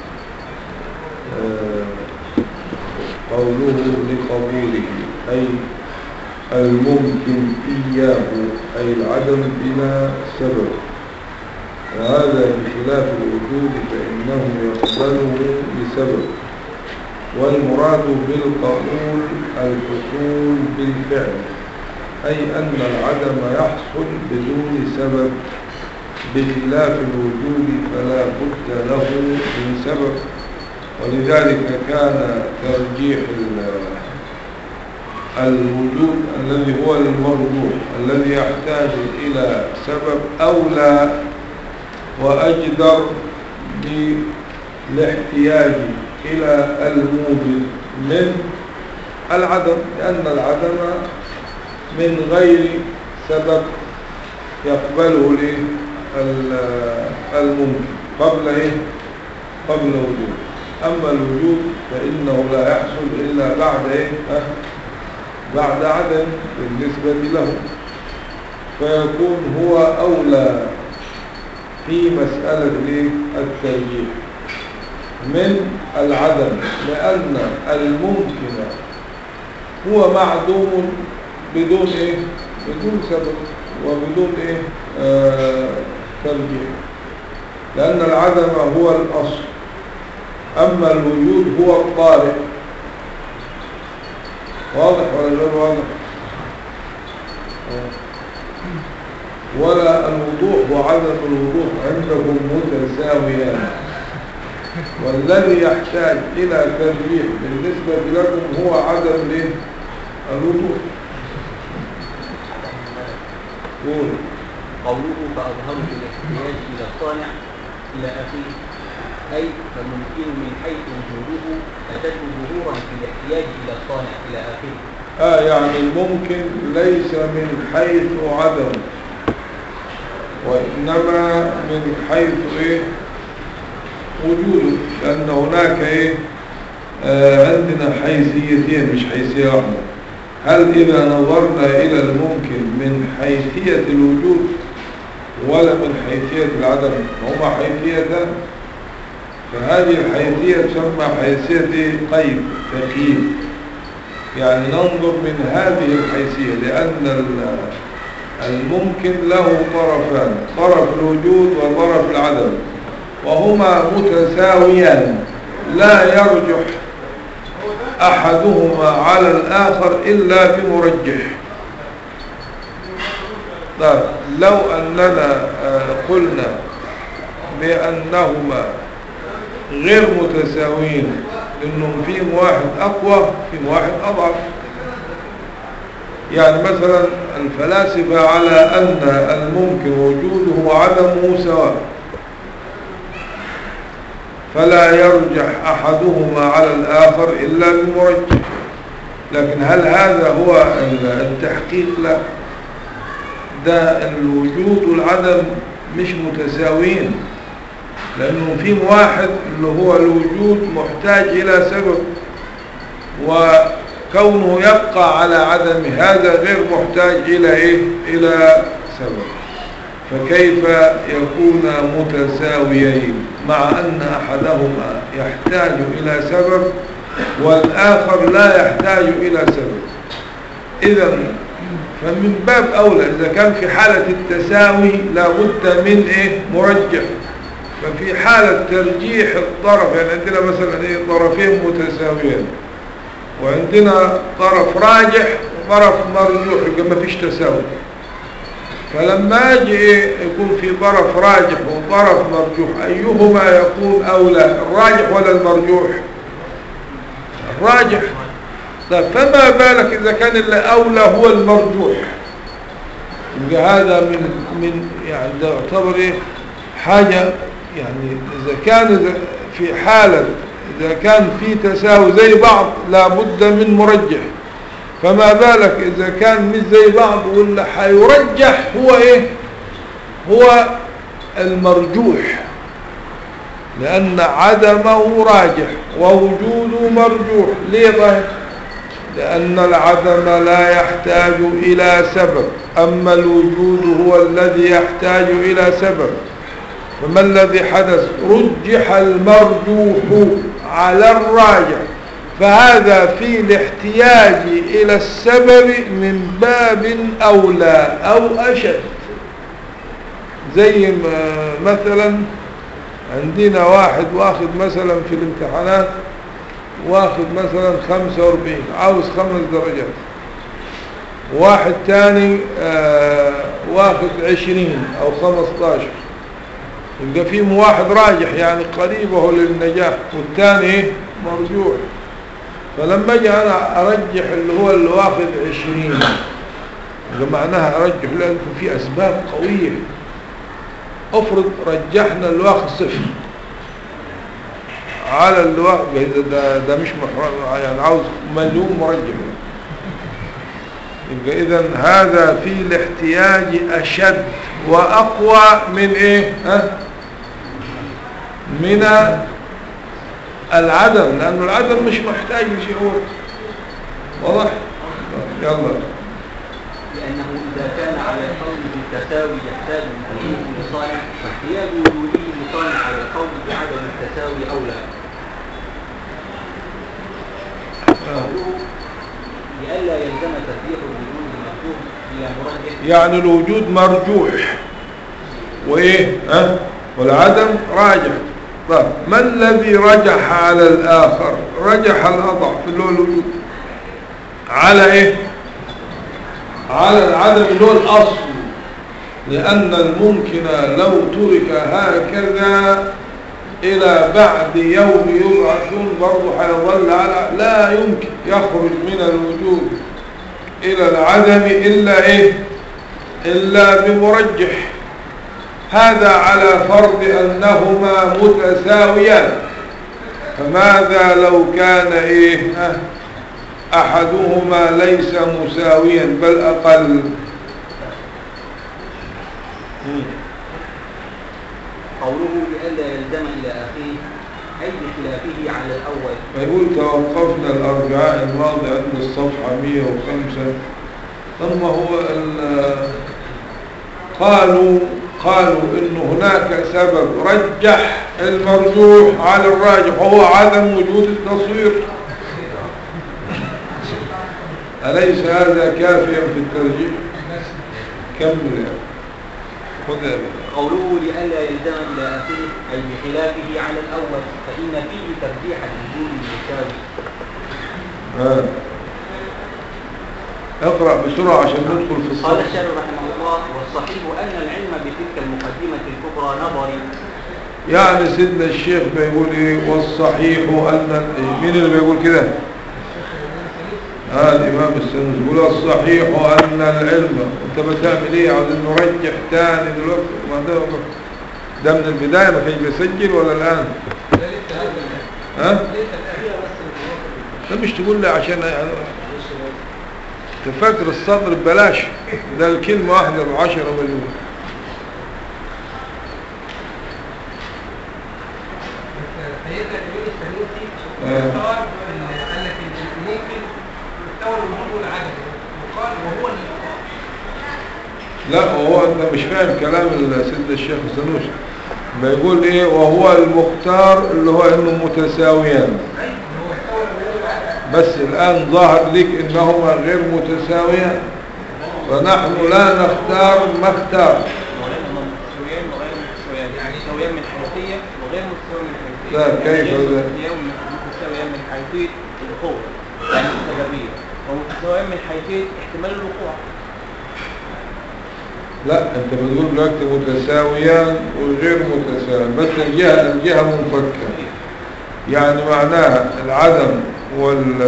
آه، قوله لقبوله أي الممكن إياه أي العدم بلا سبب وهذا بخلاف الوجود فإنه يقبله بسبب والمراد بالقبول الحصول بالفعل أي أن العدم يحصل بدون سبب بخلاف الوجود فلا بد له من سبب ولذلك كان ترجيح ال- الوجود الذي هو المرجوح الذي يحتاج إلى سبب أولى وأجدر بالاحتياج إلى الموجد من العدم لأن العدم من غير سبب يقبله ليه ال- الممكن قبل ايه قبل وجود اما الوجود فانه لا يحصل الا بعد ايه ها؟ بعد عدم بالنسبة له فيكون هو اولى في مسألة الايه؟ الترجيح من العدم لان الممكن هو معدوم بدون ايه بدون سبب وبدون ايه آه ترجيح لان العدم هو الاصل اما الوجود هو الطارئ واضح ولا غير واضح آه. ولا الوضوح وعدم الوضوح عندكم متساويان والذي يحتاج إلى ترجيح بالنسبة لكم هو عدم الايه؟ الوضوح قول قوله فأظهره الاحتياج إلى الصانع إلى آخره أي فممكن من حيث وجوده أشد ظهورا في الاحتياج إلى الصانع إلى آخره آه يعني الممكن ليس من حيث عدم وإنما من حيث إيه وجوده لأن هناك إيه آه عندنا حيثيتين مش حيثية واحدة هل إذا نظرنا إلى الممكن من حيثية الوجود ولا من حيثية العدم هما حيثيتان فهذه الحيثية تسمى حيثية إيه؟ قيد تقييد يعني ننظر من هذه الحيثية لأن ال- الممكن له طرفان طرف الوجود وطرف العدم وهما متساويان لا يرجح أحدهما على الآخر إلا بمرجح طيب لو أننا آه، قلنا بأنهما غير متساويين لأنهم فيهم واحد أقوى فيهم واحد أضعف يعني مثلا الفلاسفة على أن الممكن وجوده وعدمه سواء فلا يرجح أحدهما على الآخر إلا بمرجح لكن هل هذا هو التحقيق لا ده الوجود والعدم مش متساويين لأنه في واحد اللي هو الوجود محتاج إلى سبب وكونه يبقى على عدم هذا غير محتاج إلى إيه؟ إلى سبب فكيف يكون متساويين مع أن أحدهما يحتاج إلى سبب والآخر لا يحتاج إلى سبب إذا فمن باب أولى إذا كان في حالة التساوي لابد من إيه مرجح ففي حالة ترجيح الطرف يعني عندنا مثلا إيه طرفين متساويين وعندنا طرف راجح وطرف مرجوح يبقى ما فيش تساوي فلما يجي إيه يكون في طرف راجح وطرف مرجوح أيهما يكون أولى الراجح ولا المرجوح الراجح طيب فما بالك إذا كان اللي أولى هو المرجوح يبقى هذا من من يعني ده يعتبر إيه حاجة يعني إذا كان إذا في حالة إذا كان في تساوي زي بعض لابد من مرجح فما بالك إذا كان مش زي بعض ولا حيرجح هو إيه هو المرجوح لأن عدمه راجح ووجوده مرجوح ليه طيب لأن العدم لا يحتاج إلى سبب أما الوجود هو الذي يحتاج إلى سبب فما الذي حدث رجح المرجوح على الراجح فهذا في الاحتياج إلى السبب من باب أولى أو أشد زي ما مثلا عندنا واحد واخد مثلا في الامتحانات واخد مثلا 45 عاوز خمس درجات واحد تاني آه واخد 20 او 15 يبقى فيهم واحد راجح يعني قريبه للنجاح والثاني إيه؟ مرجوح فلما اجي انا ارجح اللي هو اللي واخد 20 يبقى معناها ارجح لانه في اسباب قويه افرض رجحنا اللي واخد صفر على اللي واخد ده, ده, ده مش محرم يعني عاوز مليون مرجح إذا هذا في الاحتياج أشد وأقوى من إيه ها؟ من العدم لأنه العدم مش محتاج لشيء هو واضح يلا لأنه إذا كان على القول بالتساوي يحتاج وجود لصانع فاحتياج وجوده لصانع على القول بعدم التساوي أولى قوله لئلا يلزم ترجيح الوجود المكتوب إلى مرجح يعني الوجود مرجوح وإيه ها والعدم راجح طيب ما الذي رجح على الآخر رجح الأضعف اللي هو الوجود على إيه على العدم اللي هو الأصل لأن الممكن لو ترك هكذا إلى بعد يوم يبعثون برضه هيظل على لا يمكن يخرج من الوجود إلى العدم إلا إيه إلا بمرجح هذا على فرض أنهما متساويان فماذا لو كان إيه ها؟ أحدهما ليس مساويا بل أقل مم. قوله لئلا يلزم إلى آخره أي بخلافه على الأول فيقول توقفنا الأربعاء الماضي عند الصفحة 105 ثم هو ال- قالوا قالوا إن هناك سبب رجح المرجوح على الراجح وهو عدم وجود التصوير أليس هذا كافيا في الترجيح كمل يا أخي. خذ يا ابني. قوله لئلا يلزم إلى آخره أي بخلافه على الأول فإن فيه ترجيح الوجود المساوي ها. اقرأ بسرعة عشان ندخل في قال الصف الشارع رحمه الله والصحيح أن العلم بتلك المقدمة الكبرى نظري يعني سيدنا الشيخ بيقول ايه والصحيح ان مين اللي بيقول كده هذا الامام السنوسي يقول الصحيح ان العلم انت بتعمل ايه عاوز نرجح تاني دلوقتي ما ده ده من البدايه ما كانش بيسجل ولا الان ها ده مش تقول لي عشان تفكر الصدر ببلاش ده الكلمه واحده بعشرة مليون سيدنا الإمام السنوسي آه. اختار ال- قال لك ال- ممكن يستوى الوجود والعدم وقال وهو اللقاء لا هو انت مش فاهم كلام ال- سيدنا الشيخ السنوسي بيقول ايه وهو المختار اللي هو انه متساويان أي هو استوى الوجود والعدم بس الان ظهر لك انهما غير متساويان فنحن لا نختار ما اختار ولكن متساويان وغير متساويان يعني متساويان من حيثية وغير متساويان من حيثية لا، كيف غير ده؟ متساويان من متساويان من حيثية القوة يعني السببية ومتساويان من حيثية احتمال الوقوع لا انت بتقول دلوقتي متساويان وغير متساويان بس الجهة الجهة منفكة يعني معناها العدم وال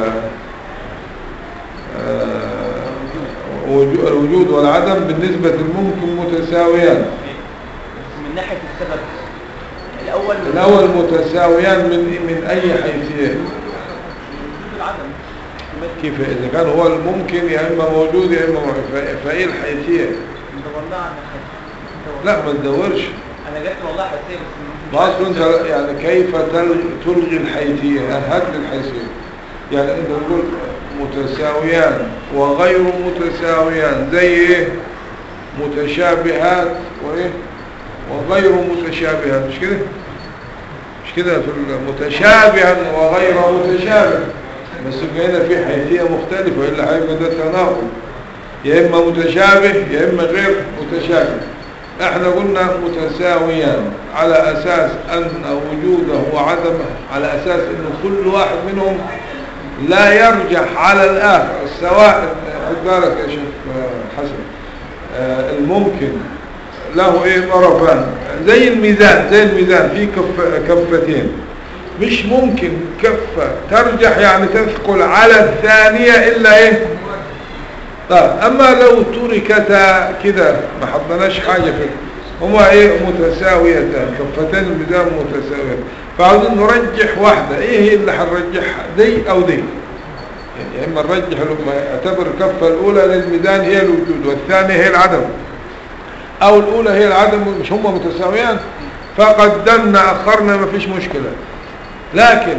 آه، وجو- الوجود والعدم بالنسبة للممكن متساويان من ناحية السبب الأول من الأول متساويان من من أي حيثية وجود العدم احتمال كيف إذا كان هو الممكن يا إما موجود يا إما معدوم. ف- فإيه الحيثية دورناها عن حاجة لا ما تدورش أنا جات والله حساسية بس مش ما أصل أنت يعني كيف تل- تلغي الحيثية يعني هات لي الحيثية يعني أنت تقول متساويان وغير متساويان زي إيه متشابهات وإيه وغير متشابهات مش كده مش كده في المتشابها وغير متشابه بس يبقى هنا في حيثية مختلفة إلا هيبقى ده تناقض يا إما متشابه يا إما غير متشابه احنا قلنا متساويان على أساس أن وجوده وعدمه على أساس أن كل واحد منهم لا يرجح على الآخر سواء خد بالك يا شيخ آه، حسن آه، الممكن له ايه طرفان زي الميزان زي الميزان في كف كفتين مش ممكن كفة ترجح يعني تثقل على الثانية إلا ايه طيب أما لو تركتا كده ما حطناش حاجة في هما ايه متساويتان كفتين الميزان متساوية فعاوزين نرجح واحدة ايه هي اللي هنرجحها دي او دي يعني يا اما نرجح لما يعتبر الكفة الاولى للميزان هي الوجود والثانية هي العدم او الاولى هي العدم مش هما متساويان فقدمنا اخرنا ما فيش مشكلة لكن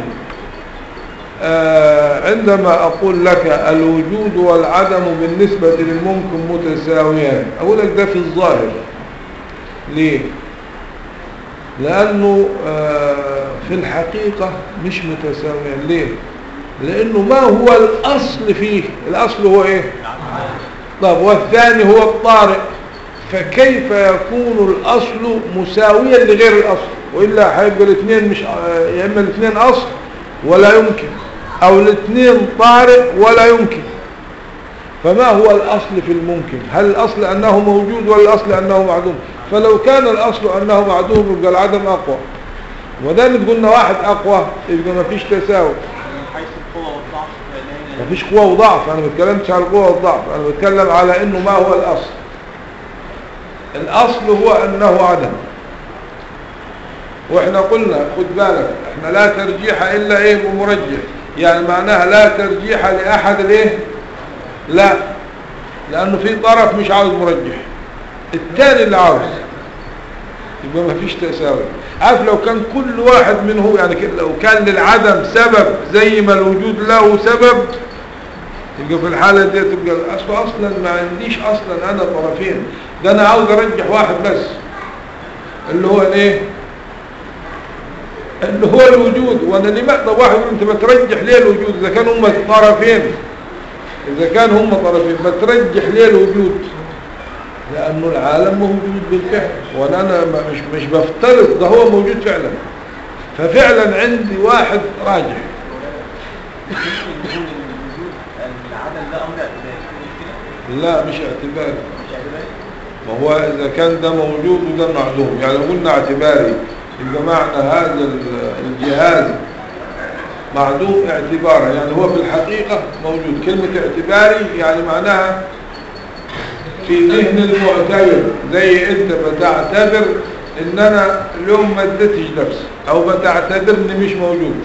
آه عندما اقول لك الوجود والعدم بالنسبة للممكن متساويان اقول لك ده في الظاهر ليه لانه آه في الحقيقة مش متساويان ليه لانه ما هو الاصل فيه الاصل هو ايه طب والثاني هو الطارئ فكيف يكون الاصل مساويا لغير الاصل والا هيبقى الاثنين مش آه، يا اما الاثنين اصل ولا يمكن او الاثنين طارئ ولا يمكن فما هو الاصل في الممكن هل الاصل انه موجود ولا الاصل انه معدوم فلو كان الاصل انه معدوم يبقى العدم اقوى ودام قلنا واحد اقوى يبقى ما فيش تساوي من حيث القوة والضعف لا ما فيش قوة وضعف انا ما بتكلمش على القوة والضعف انا بتكلم على انه ما هو الاصل الاصل هو انه عدم واحنا قلنا خد بالك احنا لا ترجيح الا ايه بمرجح يعني معناها لا ترجيح لاحد الايه لا لانه في طرف مش عاوز مرجح الثاني اللي عاوز يبقى ما فيش تساوي عارف لو كان كل واحد منه يعني كده لو كان للعدم سبب زي ما الوجود له سبب يبقى في الحالة دي تبقى الأصل أصلا ما عنديش أصلا أنا طرفين ده أنا عاوز أرجح واحد بس اللي هو الايه اللي هو الوجود وانا لماذا واحد يقول انت بترجح ليه الوجود اذا كانوا هم طرفين اذا كان هم طرفين بترجح ليه الوجود لانه العالم موجود بالفعل وانا أنا ما- مش مش بفترض ده هو موجود فعلا ففعلا عندي واحد راجح يمكن يكون الوجود العدم ده امر اعتباري مش كده؟ لا مش اعتباري مش اعتباري ما هو إذا كان ده موجود وده معدوم يعني لو قلنا اعتباري يبقى معنى هذا ال- الجهاز معدوم اعتبارا يعني هو في الحقيقة موجود كلمة اعتباري يعني معناها في ذهن المعتبر زي انت بتعتبر ان انا اليوم ما اديتش درس او بتعتبرني مش موجود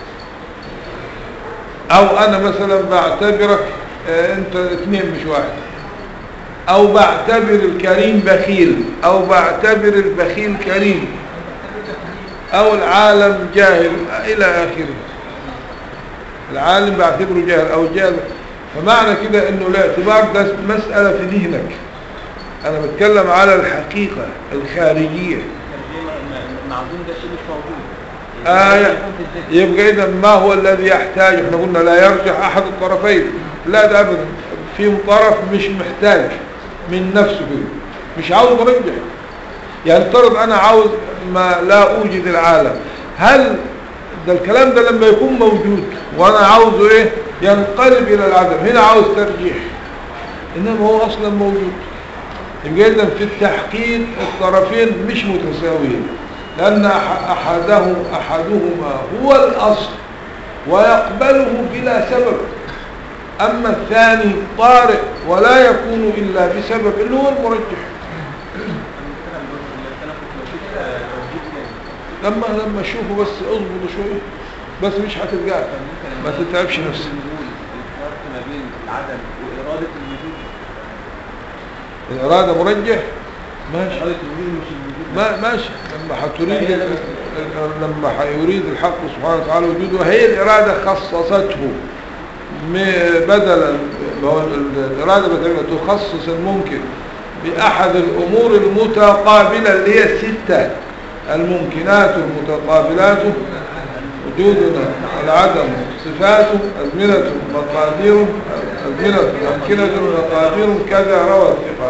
او انا مثلا بعتبرك آه، انت اثنين مش واحد او بعتبر الكريم بخيل او بعتبر البخيل كريم او العالم جاهل الى اخره العالم بعتبره جاهل او جاهل فمعنى كده انه الاعتبار ده مسألة في ذهنك انا بتكلم على الحقيقة الخارجية كان ليه م- م- معدوم ده شيء مش موجود آية يكون في الذهن. يبقى إذا ما هو الذي يحتاج احنا قلنا لا يرجح أحد الطرفين لا ده أبدا في طرف مش محتاج من نفسه كده مش عاوز مرجح يعني افترض أنا عاوز ما لا أوجد العالم هل ده الكلام ده لما يكون موجود وأنا عاوزه إيه ينقلب إلى العدم هنا عاوز ترجيح إنما هو أصلا موجود يبقى إذا في التحقيق الطرفين مش متساويين لأن أح- أحده أحدهما هو الأصل ويقبله بلا سبب أما الثاني طارئ ولا يكون إلا بسبب اللي هو المرجح مثلا التنفس لو في كده توجيه تاني لما لما تشوفوا بس اضبطوا شوية بس مش هتتقال فممكن ما تتعبش نفسك نقول الفرق ما بين العدم وإرادة الوجود الإرادة مرجح ماشي إرادة الوجود مش الوجود ما ماشي لما هتريد ال- ال- لما هيريد الحق سبحانه وتعالى وجوده هي الإرادة خصصته م- بدلا ما هو ال- الإرادة بدلا تخصص الممكن بأحد الأمور المتقابلة اللي هي الستة الممكنات المتقابلات وجودنا العدم صفاته أزمنة مقادير أزمنة ممكنة مقادير كذا روى الثقات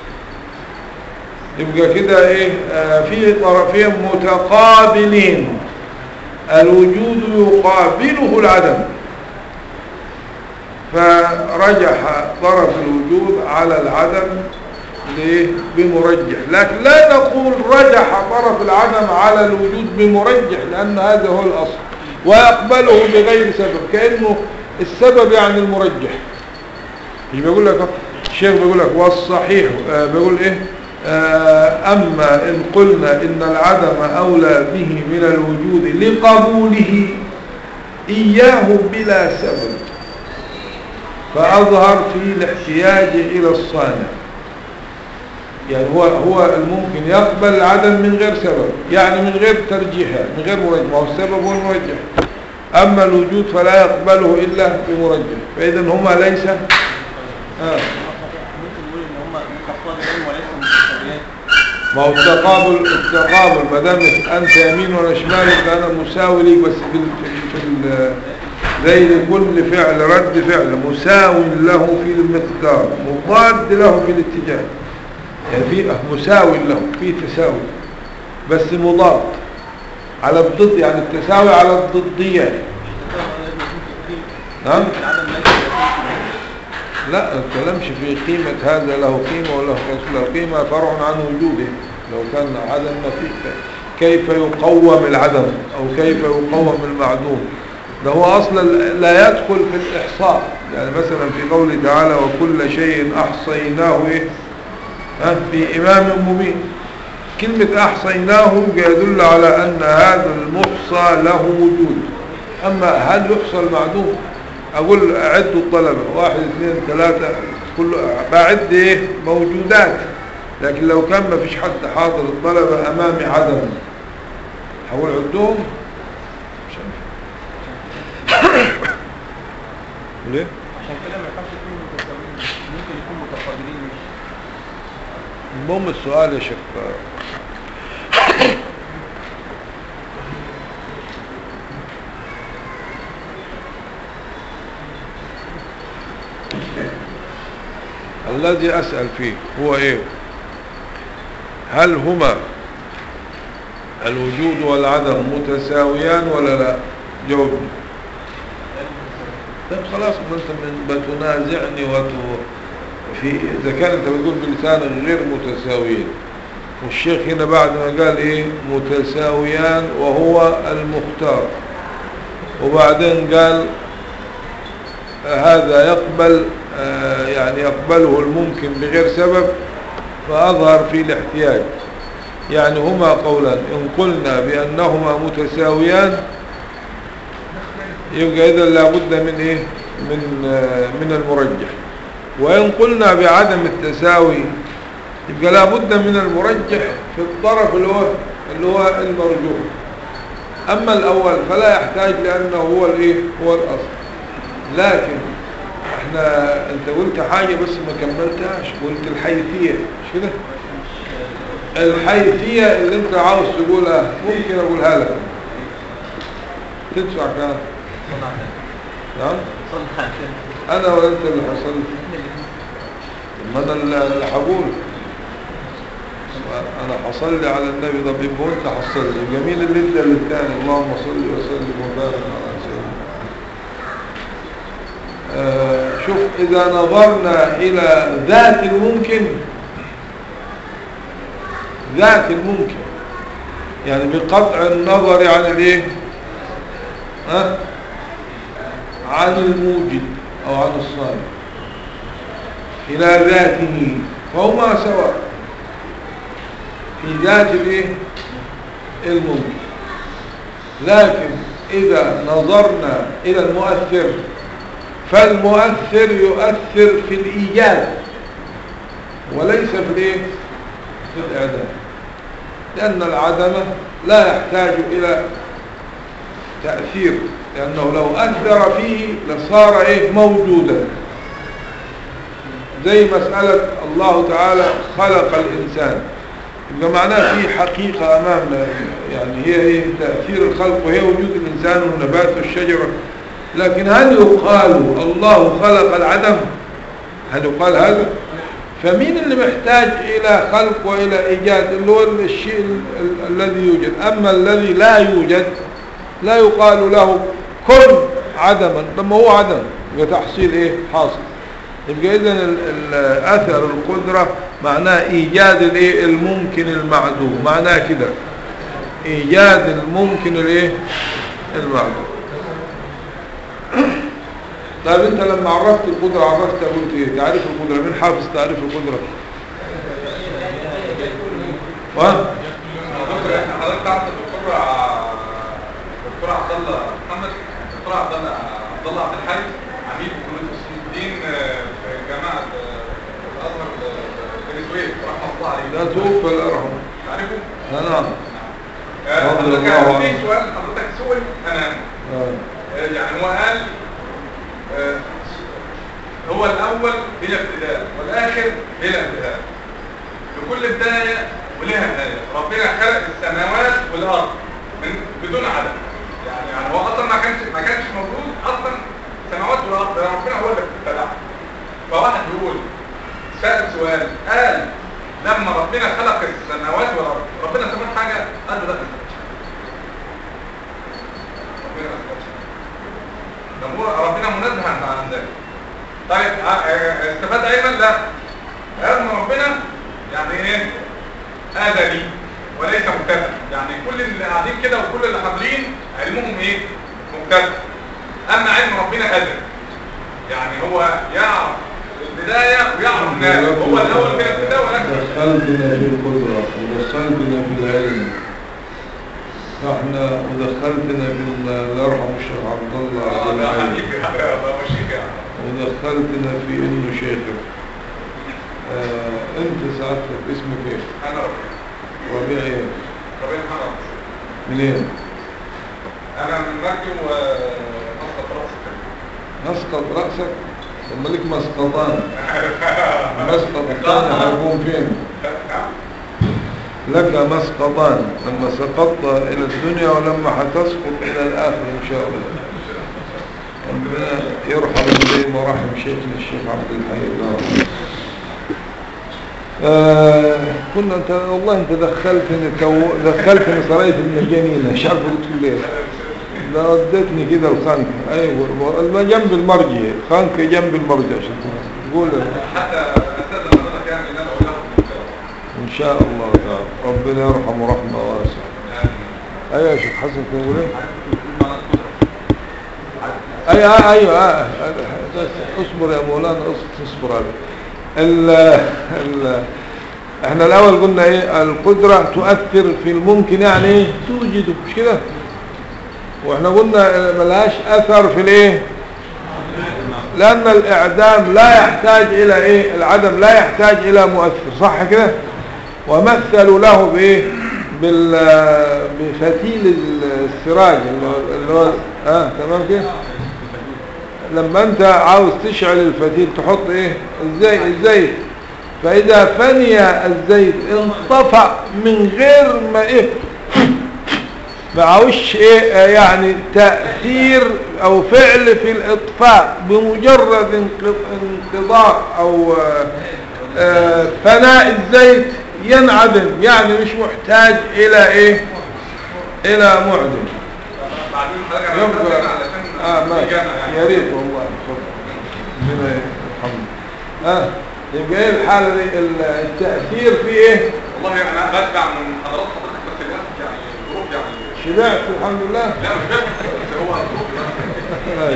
يبقى كده ايه آه في طرفين متقابلين الوجود يقابله العدم فرجح طرف الوجود على العدم ليه؟ بمرجح لكن لا نقول رجح طرف العدم على الوجود بمرجح لأن هذا هو الأصل ويقبله بغير سبب كأنه السبب يعني المرجح مش بيقول لك الشيخ بيقول لك والصحيح آه بيقول ايه آه اما ان قلنا ان العدم اولى به من الوجود لقبوله اياه بلا سبب فأظهر في الاحتياج إلى الصانع يعني هو هو الممكن يقبل العدم من غير سبب يعني من غير ترجيح من غير مرجح ما هو السبب هو المرجح أما الوجود فلا يقبله إلا بمرجح فإذا هما ليس آه ممكن نقول ان هم متقابلين وليس متساويين ما هو التقابل التقابل ما دام انت يمين وانا شمال يبقى انا مساوي ليك بس في ال- في ال- زي كل فعل رد فعل مساو له في المقدار مضاد له في الاتجاه يعني في مساوي له في تساوي بس مضاد على الضد يعني التساوي على الضدية نعم العدم ليس يكون لا الكلامش في قيمة هذا له قيمة ولا له قيمة فرع عن وجوده لو كان عدم ما فيه كيف يقوم العدم أو كيف يقوم المعدوم ده هو أصلا لا يدخل في الإحصاء يعني مثلا في قوله تعالى وكل شيء أحصيناه إيه؟ ها؟ في إمام مبين كلمة أحصيناه يدل على أن هذا المحصى له وجود أما هل يحصى المعدوم أقول أعدوا الطلبة واحد اثنين ثلاثة كل بعد إيه موجودات لكن لو كان ما فيش حد حاضر الطلبة أمامي عدم هقول عدهم مش عارف. ليه؟ عشان كده ما ينفعش يكونوا متساويين ممكن يكونوا متقابلين مش المهم السؤال يا شيخ الذي أسأل فيه هو إيه هل هما الوجود والعدم متساويان ولا لا جاوبني طيب خلاص ما انت من بتنازعني وت... في اذا كان انت بتقول بلسانك غير متساويين والشيخ هنا بعد ما قال ايه متساويان وهو المختار وبعدين قال آه، هذا يقبل آه، يعني يقبله الممكن بغير سبب فأظهر في الاحتياج يعني هما قولان إن قلنا بأنهما متساويان يبقى إذا لابد من إيه من آه، من المرجح وإن قلنا بعدم التساوي يبقى لابد من المرجح في الطرف اللي هو اللي هو المرجوح أما الأول فلا يحتاج لأنه هو الإيه هو الأصل لكن احنا انت قلت حاجة بس ما كملتهاش قلت الحيثية مش كده الحيثية اللي انت عاوز تقولها ممكن اقولها لك تدفع كام صنع نعم صنع انا ولا انت اللي حصلت ما انا اللي اللي هقول انا حصل لي على النبي طب يبقى انت حصل لي يبقى مين اللي ادى للثاني اللهم صل وسلم وبارك على سيدنا آه، شوف إذا نظرنا إلى ذات الممكن ذات الممكن يعني بقطع النظر عن الايه ها عن الموجد أو عن الصالح إلى ذاته فهما سواء في ذات الايه الممكن لكن إذا نظرنا إلى المؤثر فالمؤثر يؤثر في الإيجاد وليس في الايه في الإعدام لأن العدم لا يحتاج إلى تأثير لأنه لو أثر فيه لصار إيه موجودا زي مسألة الله تعالى خلق الإنسان يبقى معناه في حقيقة أمامنا يعني هي إيه تأثير الخلق وهي وجود الإنسان والنبات والشجرة لكن هل يقال الله خلق العدم هل يقال هذا فمين اللي محتاج إلى خلق وإلى إيجاد اللي هو الشيء ال- ال- الذي يوجد أما الذي لا يوجد لا يقال له كن عدما لما هو عدم يبقى تحصيل إيه حاصل يبقى إذن ال- ال- أثر القدرة معناه إيجاد الإيه الممكن المعدوم معناه كده إيجاد الممكن الإيه المعدوم طيب انت لما عرفت القدرة عرفت قلت ايه تعريف القدرة مين حافظ تعريف القدرة و دكتور احنا حضرتك تعرف الدكتور ع- الدكتور عبد الله محمد الدكتور عبد الله عبد الله عبد الحي عميد كليه اصول الدين الدين آه، في جامعة آه، الأزهر آه، بني سويف رحمة الله عليه لا توفى الله يرحمه تعرفه؟ نعم آه، رضي حضرتك الله في عنه. سؤال حضرتك سئل أنا آه. آه، يعني هو قال آه، هو الأول بلا ابتداء والآخر بلا انتهاء لكل بداية ولها نهاية ربنا خلق السماوات والأرض من بدون عدد يعني يعني هو أصلا ما كانش ما كانش موجود أصلا السماوات والأرض ده ربنا هو اللي ابتدعها فواحد بيقول سأل سؤال قال لما ربنا خلق السماوات والأرض ربنا سمع حاجة قال له لا ما سمعش. ربنا ما سمعش. ده هو ربنا منزه عن عن ذلك طيب آه، آه، استفاد علما لا علم ربنا يعني ايه ادبي وليس مبتدا يعني كل اللي قاعدين كده وكل اللي حاضرين علمهم ايه مبتدا اما علم ربنا ادبي يعني هو يعرف البدايه ويعرف النهايه هو الاول في الابتداء والاخر دخلتنا في القدرة ودخلتنا في العلم احنا ودخلتنا في ال- الله يرحمه الشيخ عبد الله اه عبد ده الحي حبيبي ده مشيك يعني ودخلتنا في انه شيخك آه انت سعادتك اسمك ايه؟ انا ربنا ربيع ايه؟ ربنا محمد منين؟ انا من مكي ومسقط راسك مسقط رأسك؟ ثم لك مسقطان المسقط الثاني هيكون فين؟ لك مسقطان لما سقطت إلى الدنيا ولما هتسقط إلى الآخر إن شاء الله ربنا يرحم زي ما رحم شيخنا الشيخ عبد الحي الله يرحمه. آه كنا انت والله انت دخلتني تو دخلتني صريت المجانين مش عارف قلت ليه لا ردتني كده الخنك ايوه الم- جنب المرجي خنك جنب المرجي عشان تقول حتى استاذن حضرتك يعني ان انا اقول لهم ان شاء الله تعالى ربنا يرحمه رحمه واسعه ايوه يا شيخ حسن تقول ايه ايوه ايوه آه. بس اصبر يا مولانا اصبر اصبر عليك ال ال احنا الاول قلنا ايه القدرة تؤثر في الممكن يعني ايه توجده مش كده واحنا قلنا ملهاش اثر في الايه لان الاعدام لا يحتاج الى ايه العدم لا يحتاج الى مؤثر صح كده ومثلوا له بايه بال بفتيل السراج اللي هو- اللي هو اه تمام كده لما انت عاوز تشعل الفتيل تحط ايه الزيت الزيت فاذا فني الزيت انطفأ من غير ما ايه معوش ايه آه، يعني تأثير او فعل في الاطفاء بمجرد انق- انقضاء او آه، آه، فناء الزيت ينعدم يعني مش محتاج الى ايه الى معدم بعدين حضرتك انا يبقى بتكلم علشان اه ما في جامعة يعني. يا ريت والله اتفضل. ربنا يرحمه اه يبقى ايه الحاله دي ال- التاثير في ايه والله انا بتبع من حضرات حضرتك بس الوقت يعني الظروف يعني شبعت الحمد لله لا مش بس بس هو الظروف يعني.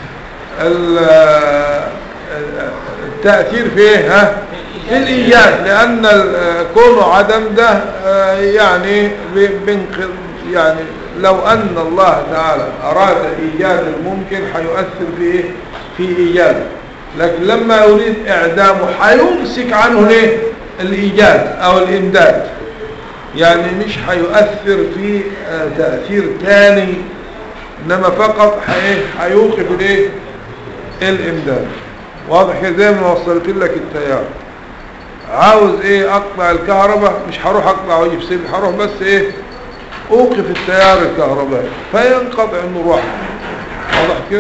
ال- التأثير في ايه ها في الإيجاد لأن ال- كونه عدم ده آه، يعني ب- بنق- يعني لو أن الله تعالى أراد إيجاد الممكن حيؤثر في ايه في إيجاده لكن لما يريد إعدامه حيمسك عنه ليه الإيجاد أو الإمداد يعني مش هيؤثر في آه، تأثير تاني إنما فقط حي- هيوقف الايه الإمداد واضح كده زي ما وصلت لك التيار عاوز ايه اقطع الكهرباء مش هروح اقطع واجيب سلك هروح بس ايه اوقف التيار الكهربائي فينقطع النور واحد واضح كده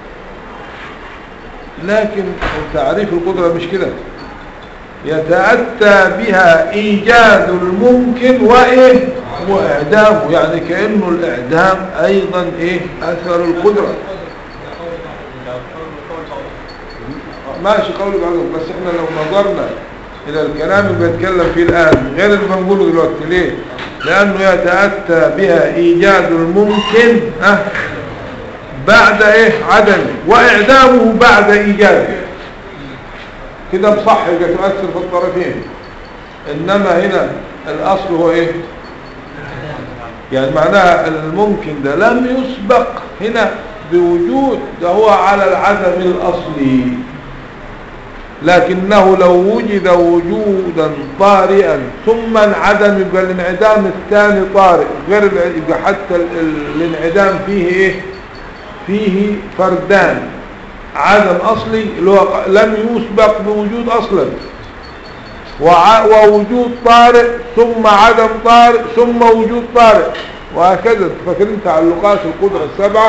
لكن تعريف القدرة مش كده يتأتى بها إيجاد الممكن وإيه وإعدامه يعني كأنه الإعدام أيضا إيه أثر القدرة ماشي قولي بعضهم بس احنا لو نظرنا الى الكلام اللي بنتكلم فيه الان غير اللي بنقوله دلوقتي ليه لانه يتأتى بها ايجاد الممكن اه بعد ايه عدم واعدامه بعد ايجاده كده بصح يبقى تؤثر في الطرفين انما هنا الاصل هو ايه يعني معناها الممكن ده لم يسبق هنا بوجود ده هو على العدم الاصلي لكنه لو وجد وجودا طارئا ثم انعدم يبقى الانعدام الثاني طارئ غير الع- يبقى حتى ال- ال- الانعدام فيه ايه فيه فردان عدم اصلي اللي هو ق- لم يسبق بوجود اصلا وع- ووجود طارئ ثم عدم طارئ ثم وجود طارئ وهكذا فاكرين تعلقات القدرة السبعة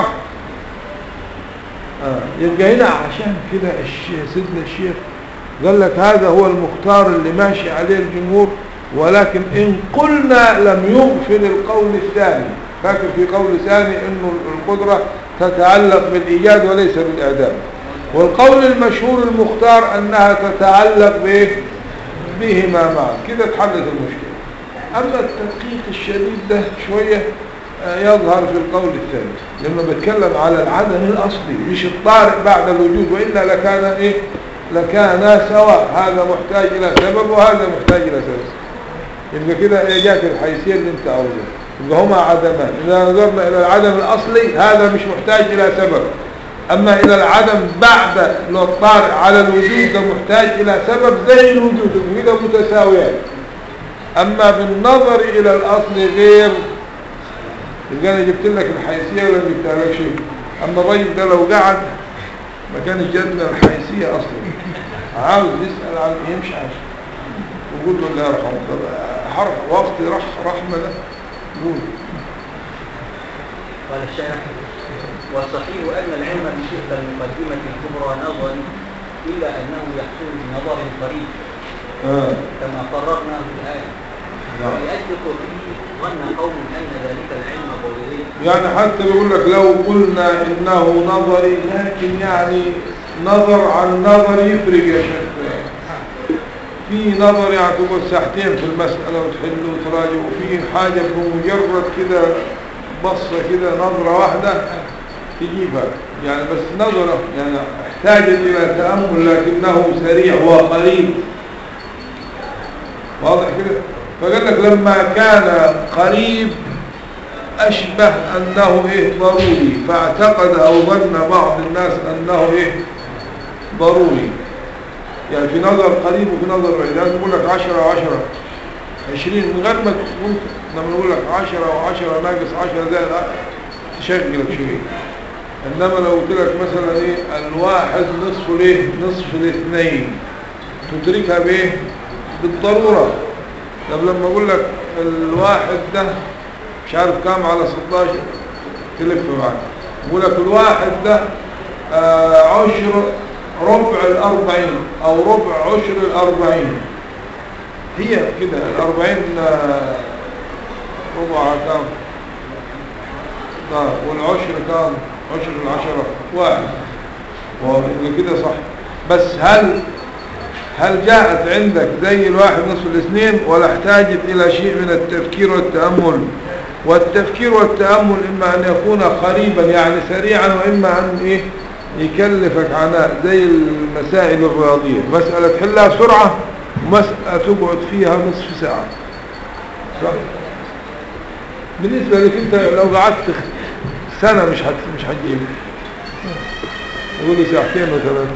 آه. يبقى هنا عشان كده الشيخ سيدنا الشيخ قال لك هذا هو المختار اللي ماشي عليه الجمهور ولكن إن قلنا لم يغفل القول الثاني فاكر في قول ثاني انه القدرة تتعلق بالإيجاد وليس بالإعدام والقول المشهور المختار أنها تتعلق بإيه؟ بهما معا كده اتحلت المشكلة أما التدقيق الشديد ده شوية آه، يظهر في القول الثاني لأنه بيتكلم على العدم الأصلي مش الطارئ بعد الوجود وإلا لكان إيه لكان سواء هذا محتاج إلى سبب وهذا محتاج إلى سبب يبقى كده إيه جات الحيثية اللي انت عاوزها يبقى هما عدمان إذا نظرنا إلى العدم الأصلي هذا مش محتاج إلى سبب أما إلى العدم بعد لو الطارئ على الوجود ده محتاج إلى سبب زي الوجود كده متساويان أما بالنظر إلى الأصل غير يبقى أنا جبت لك الحيثية ولا جبتها لك شيء أما الرجل ده لو قعد ما كانش جاتنا الحيثية أصلا عاوز يسأل عن يمشي عشان وقول له الله يرحمه طب حرف وقت رح رحمة ده قول قال الشارح والصحيح أن العلم بتلك المقدمة الكبرى نظرا إلا أنه يحصل بنظر قريب آه. كما قررنا في الآية نعم. ويأتلق فيه ظن قوم أن ذلك العلم ضروري يعني حتى بيقول لك لو قلنا انه نظري لكن يعني نظر عن نظر يفرق يا شيخ في نظر يعتبر ساعتين في المسألة وتحل وتراجع وفي حاجة بمجرد كده بصة كده نظرة واحدة تجيبها يعني بس نظرة يعني احتاجت إلى تأمل لكنه سريع وقريب واضح كده فقال لك لما كان قريب أشبه أنه إيه ضروري فاعتقد أو ظن بعض الناس أنه إيه ضروري يعني في نظر قريب وفي نظر بعيد لازم يقول لك 10 و10 20 من غير ما تقول لما نقول لك 10 و10 ناقص 10 زائد تشغلك شوية انما لو قلت لك مثلا ايه الواحد نصف ليه نصف الاثنين تدركها بايه بالضرورة طب لما اقول لك الواحد ده مش عارف كام على 16 تلف معاك يقول لك الواحد ده آه عشر ربع الأربعين أو ربع عشر الأربعين هي كده الأربعين آه، ربع كام آه والعشر كام عشر العشرة واحد ويبقى كده صح بس هل هل جاءت عندك زي الواحد نصف الاثنين ولا احتاجت إلى شيء من التفكير والتأمل والتفكير والتأمل إما أن يكون قريبا يعني سريعا وإما أن إيه يكلفك عناء زي المسائل الرياضية مسألة تحلها بسرعة ومسألة تقعد فيها نصف ساعة صح؟ بالنسبة لك انت لو قعدت سنة مش هت مش هتجيب يقولوا ساعتين وثلاثة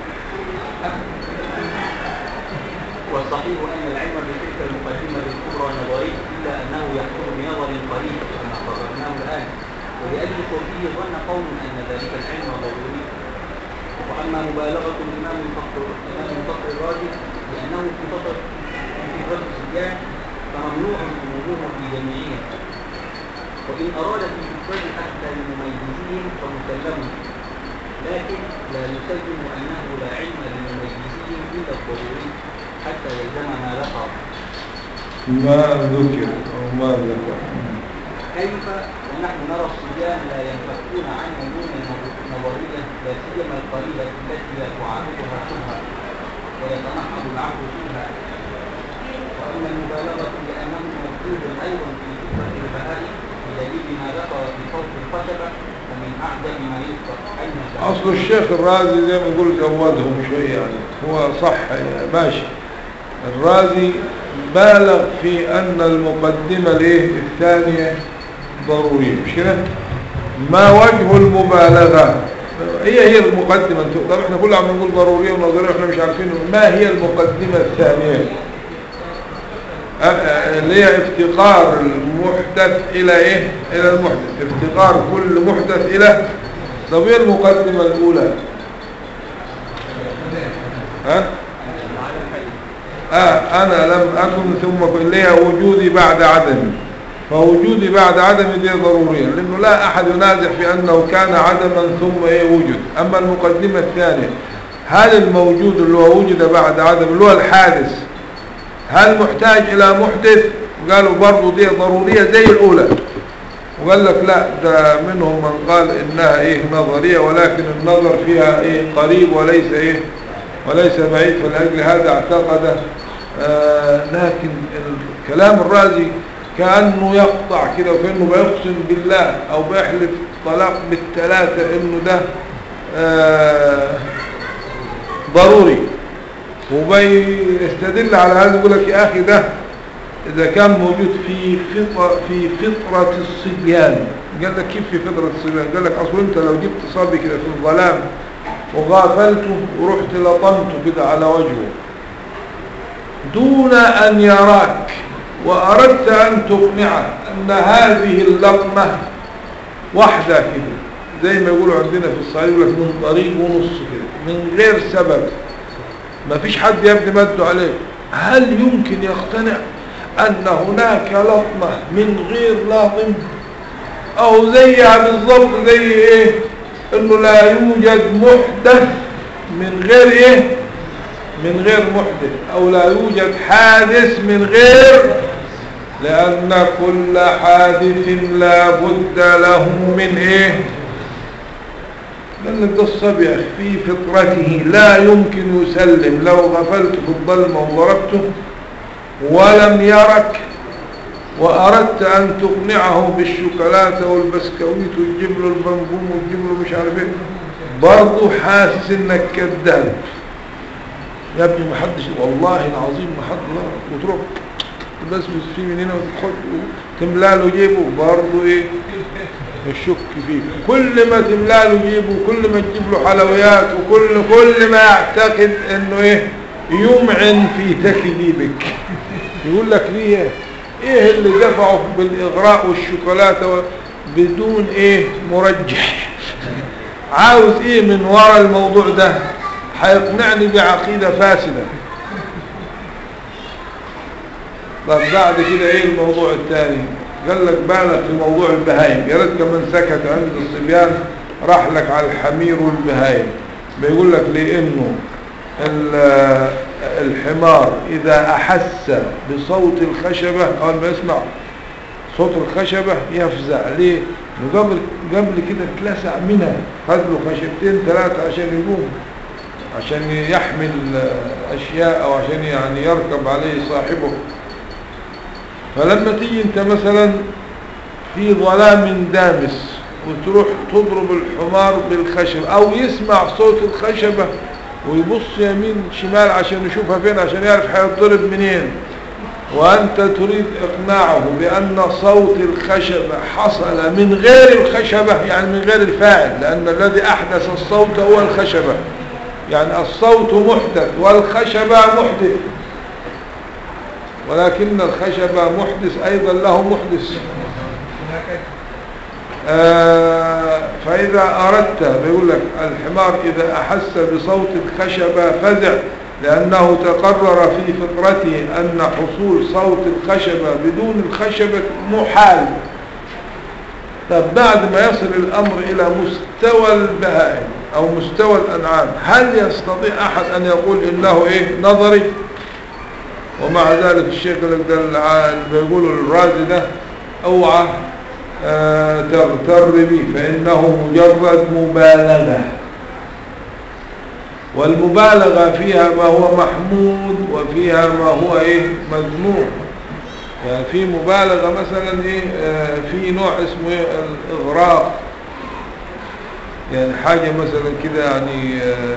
والصحيح أن العلم بتلك المقدمة الكبرى نظري إلا أنه يحصل بنظر قريب كما قررناه الآن ولأجل فيه ظن قوم أن ذلك العلم ضروري وأما مبالغة الإمام الفخر الإمام الفخر الراجل لأنه في فترة في فترة السجان فممنوع الوجوه في جميعهم وإن أراد في إثبات حتى لمميزين فمسلم لكن لا يسلم أنه لا علم للمميزين إلا الضروري حتى يلزم ما لقى ما ذكر أو ما ذكر كيف ونحن نرى الصبيان لا ينفكون عن علوم نظرية لا سيما القليلة التي لا تعارضها شبهة ويتنحض العقل فيها وأما المبالغة لأنه مكتوب أيضا في صفة البهائم بدليل ما ذكر في صوت الخشبة ومن أعجب ما يذكر أين أصل الشيخ الرازي زي ما يقول زودهم شوية يعني هو صح ماشي الرازي بالغ في أن المقدمة ليه الثانية ضرورية مش كده ما وجه المبالغة هي هي المقدمة انتوا- طب احنا كل عم نقول ضرورية ونظرية احنا مش عارفين ما هي المقدمة الثانية أ- أ- اللي هي افتقار المحدث الى ايه الى المحدث افتقار كل محدث الى طب ايه المقدمة الاولى ها آه أنا لم أكن ثم كن لي وجودي بعد عدمي فوجودي بعد عدمي دي ضرورية لأنه لا أحد ينازع في أنه كان عدما ثم إيه وجد أما المقدمة الثانية هل الموجود اللي هو وجد بعد عدم اللي هو الحادث هل محتاج إلى محدث قالوا برضو دي ضرورية زي الأولى وقال لك لا ده منهم من قال إنها إيه نظرية ولكن النظر فيها إيه قريب وليس إيه وليس بعيد فلأجل هذا اعتقد آه لكن الكلام الرازي كأنه يقطع كده وكأنه بيقسم بالله أو بيحلف طلاق بالثلاثة إنه ده آه ضروري وبيستدل على هذا يقول لك يا أخي ده إذا كان موجود في فطرة في فطرة الصبيان قال لك كيف في فطرة الصبيان قال لك أصل أنت لو جبت صبي كده في الظلام وغافلته ورحت لطمته كده على وجهه دون أن يراك وأردت أن تقنعه أن هذه اللطمة واحدة كده زي ما يقولوا عندنا في الصعيد يقول لك من طريق ونص كده من غير سبب ما فيش حد يبدي مده عليه هل يمكن يقتنع أن هناك لطمة من غير لاطم أو زيها بالضبط زي إيه انه لا يوجد محدث من غير ايه من غير محدث او لا يوجد حادث من غير لان كل حادث لا بد له من ايه لان ده الصبي يا أخي في فطرته لا يمكن يسلم لو غفلت في الظلمه وضربته ولم يرك وأردت أن تقنعه بالشوكولاتة والبسكويت وتجيب له البنبوم وتجيب له مش عارف ايه برضه حاسس انك كذاب يا ابني ما حدش والله العظيم ما حد لا وتروح تبسبس فيه من هنا وتخد تملى له جيبه برضه ايه الشك فيه كل ما تملى له جيبه كل ما تجيب له حلويات وكل كل ما يعتقد انه ايه يمعن في تكذيبك يقول لك ليه ايه اللي دفعه بالاغراء والشوكولاتة بدون ايه مرجح عاوز ايه من وراء الموضوع ده هيقنعني بعقيدة فاسدة طب بعد كده ايه الموضوع الثاني قال لك بالغ في موضوع البهايم يا ريت كمان سكت عند الصبيان راح لك على الحمير والبهايم بيقول لك لانه الحمار إذا أحس بصوت الخشبة أول ما يسمع صوت الخشبة يفزع ليه؟ قبل قبل كده اتلسع منها خد له خشبتين ثلاثة عشان يقوم عشان يحمل أشياء أو عشان يعني يركب عليه صاحبه فلما تيجي أنت مثلا في ظلام دامس وتروح تضرب الحمار بالخشب أو يسمع صوت الخشبة ويبص يمين شمال عشان يشوفها فين عشان يعرف هيضرب منين وأنت تريد إقناعه بأن صوت الخشبة حصل من غير الخشبة يعني من غير الفاعل لأن الذي أحدث الصوت هو الخشبة يعني الصوت محدث والخشبة محدث ولكن الخشبة محدث أيضا له محدث آه فإذا أردت بيقول لك الحمار إذا أحس بصوت الخشبة فزع لأنه تقرر في فطرته أن حصول صوت الخشبة بدون الخشبة محال طب بعد ما يصل الأمر إلى مستوى البهائم أو مستوى الأنعام هل يستطيع أحد أن يقول إنه إيه نظري ومع ذلك الشيخ اللي بيقول الرازي ده اوعى آه تغتر به فإنه مجرد مبالغة والمبالغة فيها ما هو محمود وفيها ما هو ايه مذموم يعني في مبالغة مثلا ايه آه في نوع اسمه ايه الاغراق يعني حاجة مثلا كده يعني آه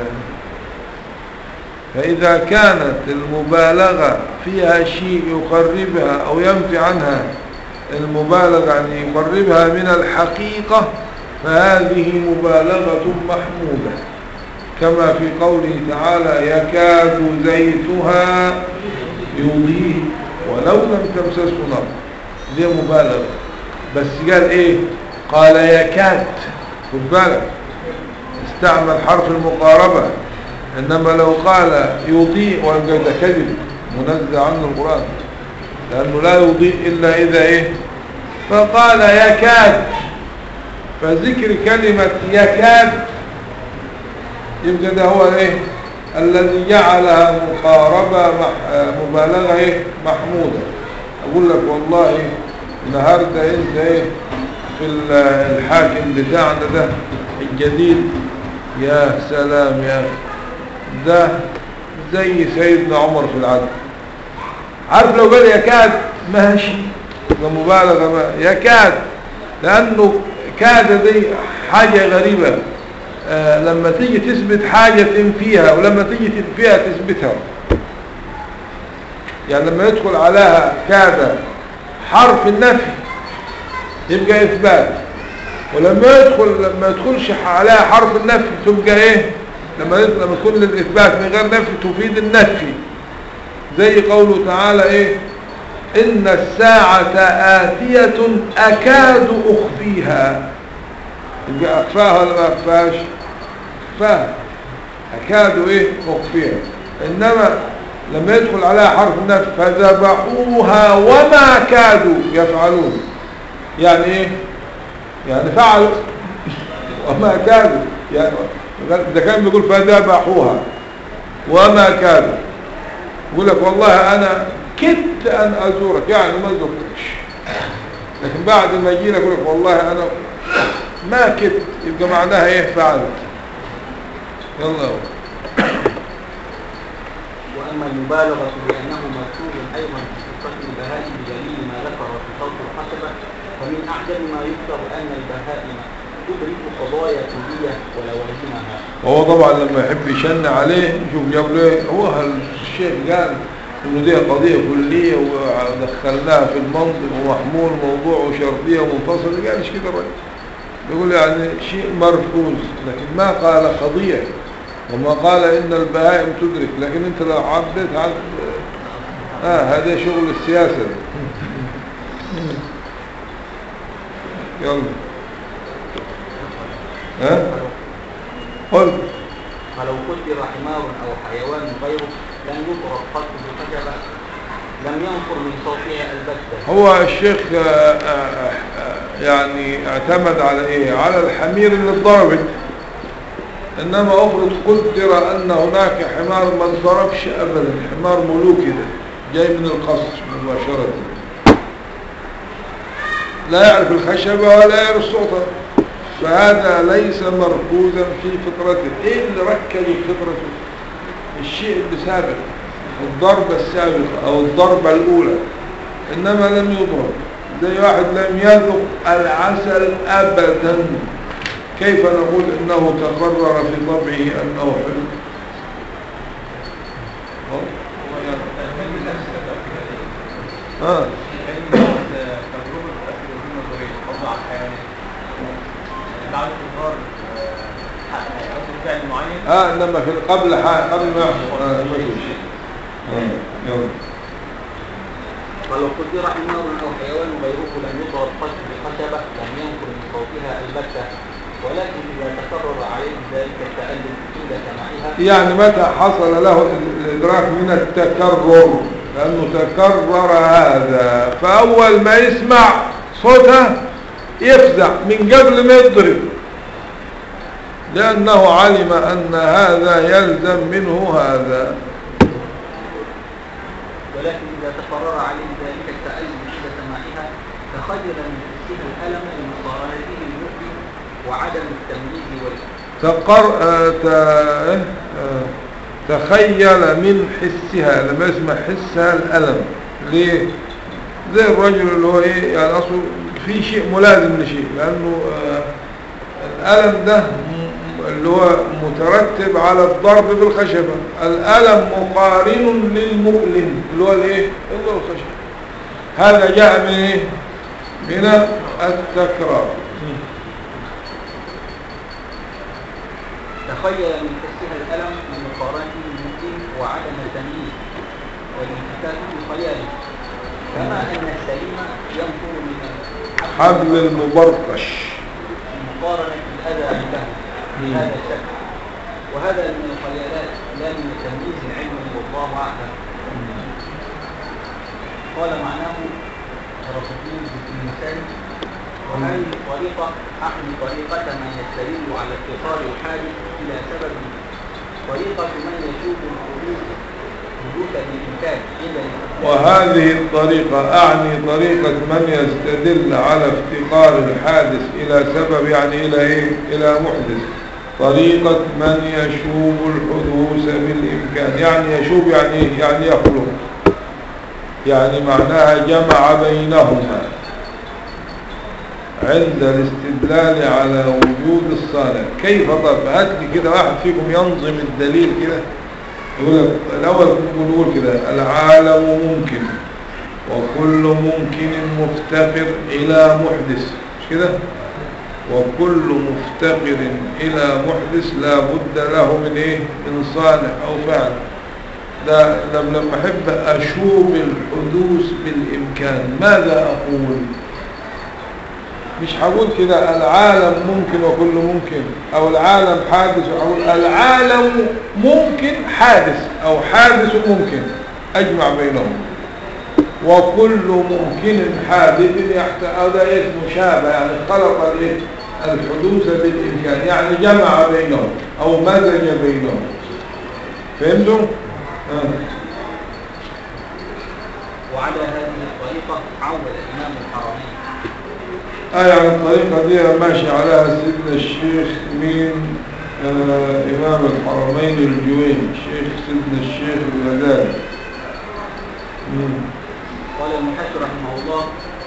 فإذا كانت المبالغة فيها شيء يقربها أو ينفي عنها المبالغة يعني يقربها من الحقيقة فهذه مبالغة محمودة كما في قوله تعالى يكاد زيتها يضيء ولو لم تمسسه نار دي مبالغة بس قال ايه قال يكاد خد بالك استعمل حرف المقاربة انما لو قال يضيء ويبقى ده كذب منزع عنه القرآن لانه لا يضيء الا اذا ايه فقال يكاد فذكر كلمة يكاد يبقى ده هو ايه الذي جعلها مقاربة مح... مبالغة ايه محمودة اقول لك والله النهاردة انت ايه في ال- الحاكم بتاعنا ده الجديد يا سلام يا أخي. ده زي سيدنا عمر في العدل عارف لو قال يكاد ماشي ده مبالغة ما يكاد لأنه كاد دي حاجة غريبة آه لما تيجي تثبت حاجة تنفيها ولما تيجي تنفيها تثبتها يعني لما يدخل عليها كاد حرف النفي يبقى إثبات ولما يدخل لما يدخلش عليها حرف النفي تبقى إيه لما يدخل لما تكون للإثبات من غير نفي تفيد النفي زي قوله تعالى إيه إن الساعة آتية أكاد أخفيها يبقى أخفاها ولا ما أخفاش أخفاها أكاد إيه أخفيها إنما لما يدخل عليها حرف النفي فذبحوها وما كادوا يفعلون يعني إيه يعني فعلوا وما كادوا يعني ده كان بيقول فذبحوها وما كادوا يقول لك والله أنا كدت أن أزورك يعني ما زرتكش لكن بعد ما يجي لك يقول لك والله أنا ما كدت يبقى معناها إيه فعلت يلا وأما المبالغة بأنه مكتوب أيضا في صفة البهائم بدليل ما ذكر في خلق الحسبة فمن أعجب ما يذكر أن البهائم تدرك قضايا كلية ولوازمها وهو طبعا لما يحب يشن عليه شوف جاب له إيه؟ هو الشيخ قال انه دي قضية كلية ودخلناها في المنطق ومحمول موضوع وشرطية ومنفصل قالش كده الراجل يقول يعني شيء مرفوز لكن ما قال قضية وما قال ان البهائم تدرك لكن انت لو عديت عد اه هذا شغل السياسة ده. يلا ها قل فلو قدر حمار أو حيوان غيره لم يطرق خلقه بخشبة لم ينفر من صوتها البتة هو الشيخ آه، آه، آه، يعني اعتمد على ايه على الحمير اللي اتضربت انما افرض قدر ان هناك حمار ما انضربش ابدا حمار ملوكي ده جاي من القصر مباشرة لا يعرف الخشبة ولا يعرف صوتها فهذا ليس مركوزا في فطرته ايه اللي ركز في فطرته الشيء اللي سابق الضربة السابقة او الضربة الاولى انما لم يضرب زي واحد لم يذق العسل ابدا كيف نقول انه تقرر في طبعه انه حلو اه اه انما في قبل حال قبل ما يحصل آه ما في شيء آه، يلا فلو قدر حمار أو حيوان غيره لم يضرب خشب بخشبة لم ينفر من صوتها البتة ولكن إذا تكرر عليه ذلك التألم عند سماعها يعني متى حصل له الإدراك من التكرر لأنه تكرر هذا فأول ما يسمع صوتها يفزع من قبل ما يضرب لأنه علم أن هذا يلزم منه هذا ولكن إذا تقرر عليه ذلك التألم عند سماعها تخيل من حسها الألم لمقارنته المؤمن وعدم التمييز وال تقر... آه، ت... إيه؟ آه، تخيل من حسها لما يسمع حسها الألم ليه زي الرجل اللي هو ايه يعني اصله في شيء ملازم لشيء لانه آه، الألم ده م- اللي هو مترتب على الضرب بالخشبة الألم مقارن للمؤلم اللي هو الايه اللي هو الخشبة هذا جاء من ايه من التكرار تخيل من حسها الألم من مقارنته الممكن وعدم التمييز والانفتاح من خياله كما أن السليم ينفر من حبل المبرقش مقارنة الأذى عنده بهذا الشكل وهذا من الخيالات لا من التمييز العلمي والله أعلم قال معناه رصدين بالمثال وهذه الطريقة أعني طريقة من يستدل على اتصال الحادث إلى سبب طريقة من يشوف الحدوث حدوث بالإمكان إلا وهذه الطريقة أعني طريقة من يستدل على افتقار الحادث إلى سبب يعني إلى إيه؟ إلى محدث طريقة من يشوب الحدوث بالإمكان يعني يشوب يعني إيه؟ يعني يخلق يعني معناها جمع بينهما عند الاستدلال على وجود الصانع كيف طب هات لي كده واحد فيكم ينظم الدليل كده يقول لك الأول نقول كده العالم ممكن وكل ممكن مفتقر إلى محدث مش كده وكل مفتقر إلى محدث لا بد له من إيه من صانع أو فعل ده لما لما أحب أشوب الحدوث بالإمكان ماذا أقول مش هقول كده العالم ممكن وكل ممكن او العالم حادث وهقول العالم ممكن حادث او حادث ممكن اجمع بينهم وكل ممكن حادث يحت... او ده اسمه شابه يعني خلط الايه الحدوث بالامكان يعني جمع بينهم او مزج بينهم فهمتم؟ آه. وعلى هذه الطريقة عول إمام الحرمين آه يعني الطريقة دي ماشي عليها سيدنا الشيخ مين آه إمام الحرمين الجويني الشيخ سيدنا الشيخ الغزالي مم. قال المحشي رحمه الله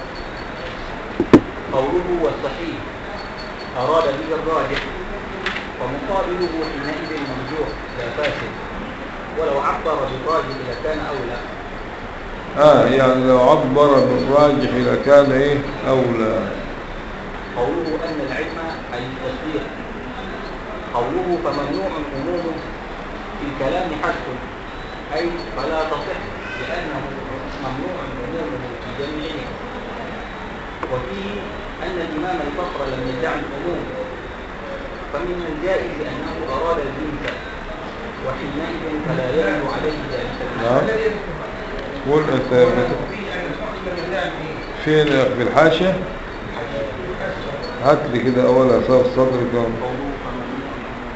قوله والصحيح أراد به الراجح ومقابله حينئذ مرجوح لا فاسد ولو عبر بالراجح لكان أولى آه يعني لو عبر بالراجح لكان إيه أولى قوله أن العلم أي التصديق قوله فممنوع عموم في الكلام حذف أي فلا تصح لأنه ممنوع عمومه في جميعه وفيه أن الإمام الفخر لم يدع العموم فمن الجائز أنه أراد الجنس وحينئذ فلا يجب عليه ذلك نعم قول أنت فين في الحاشية هات لي كده أول أساس صدرك قوله فممنوع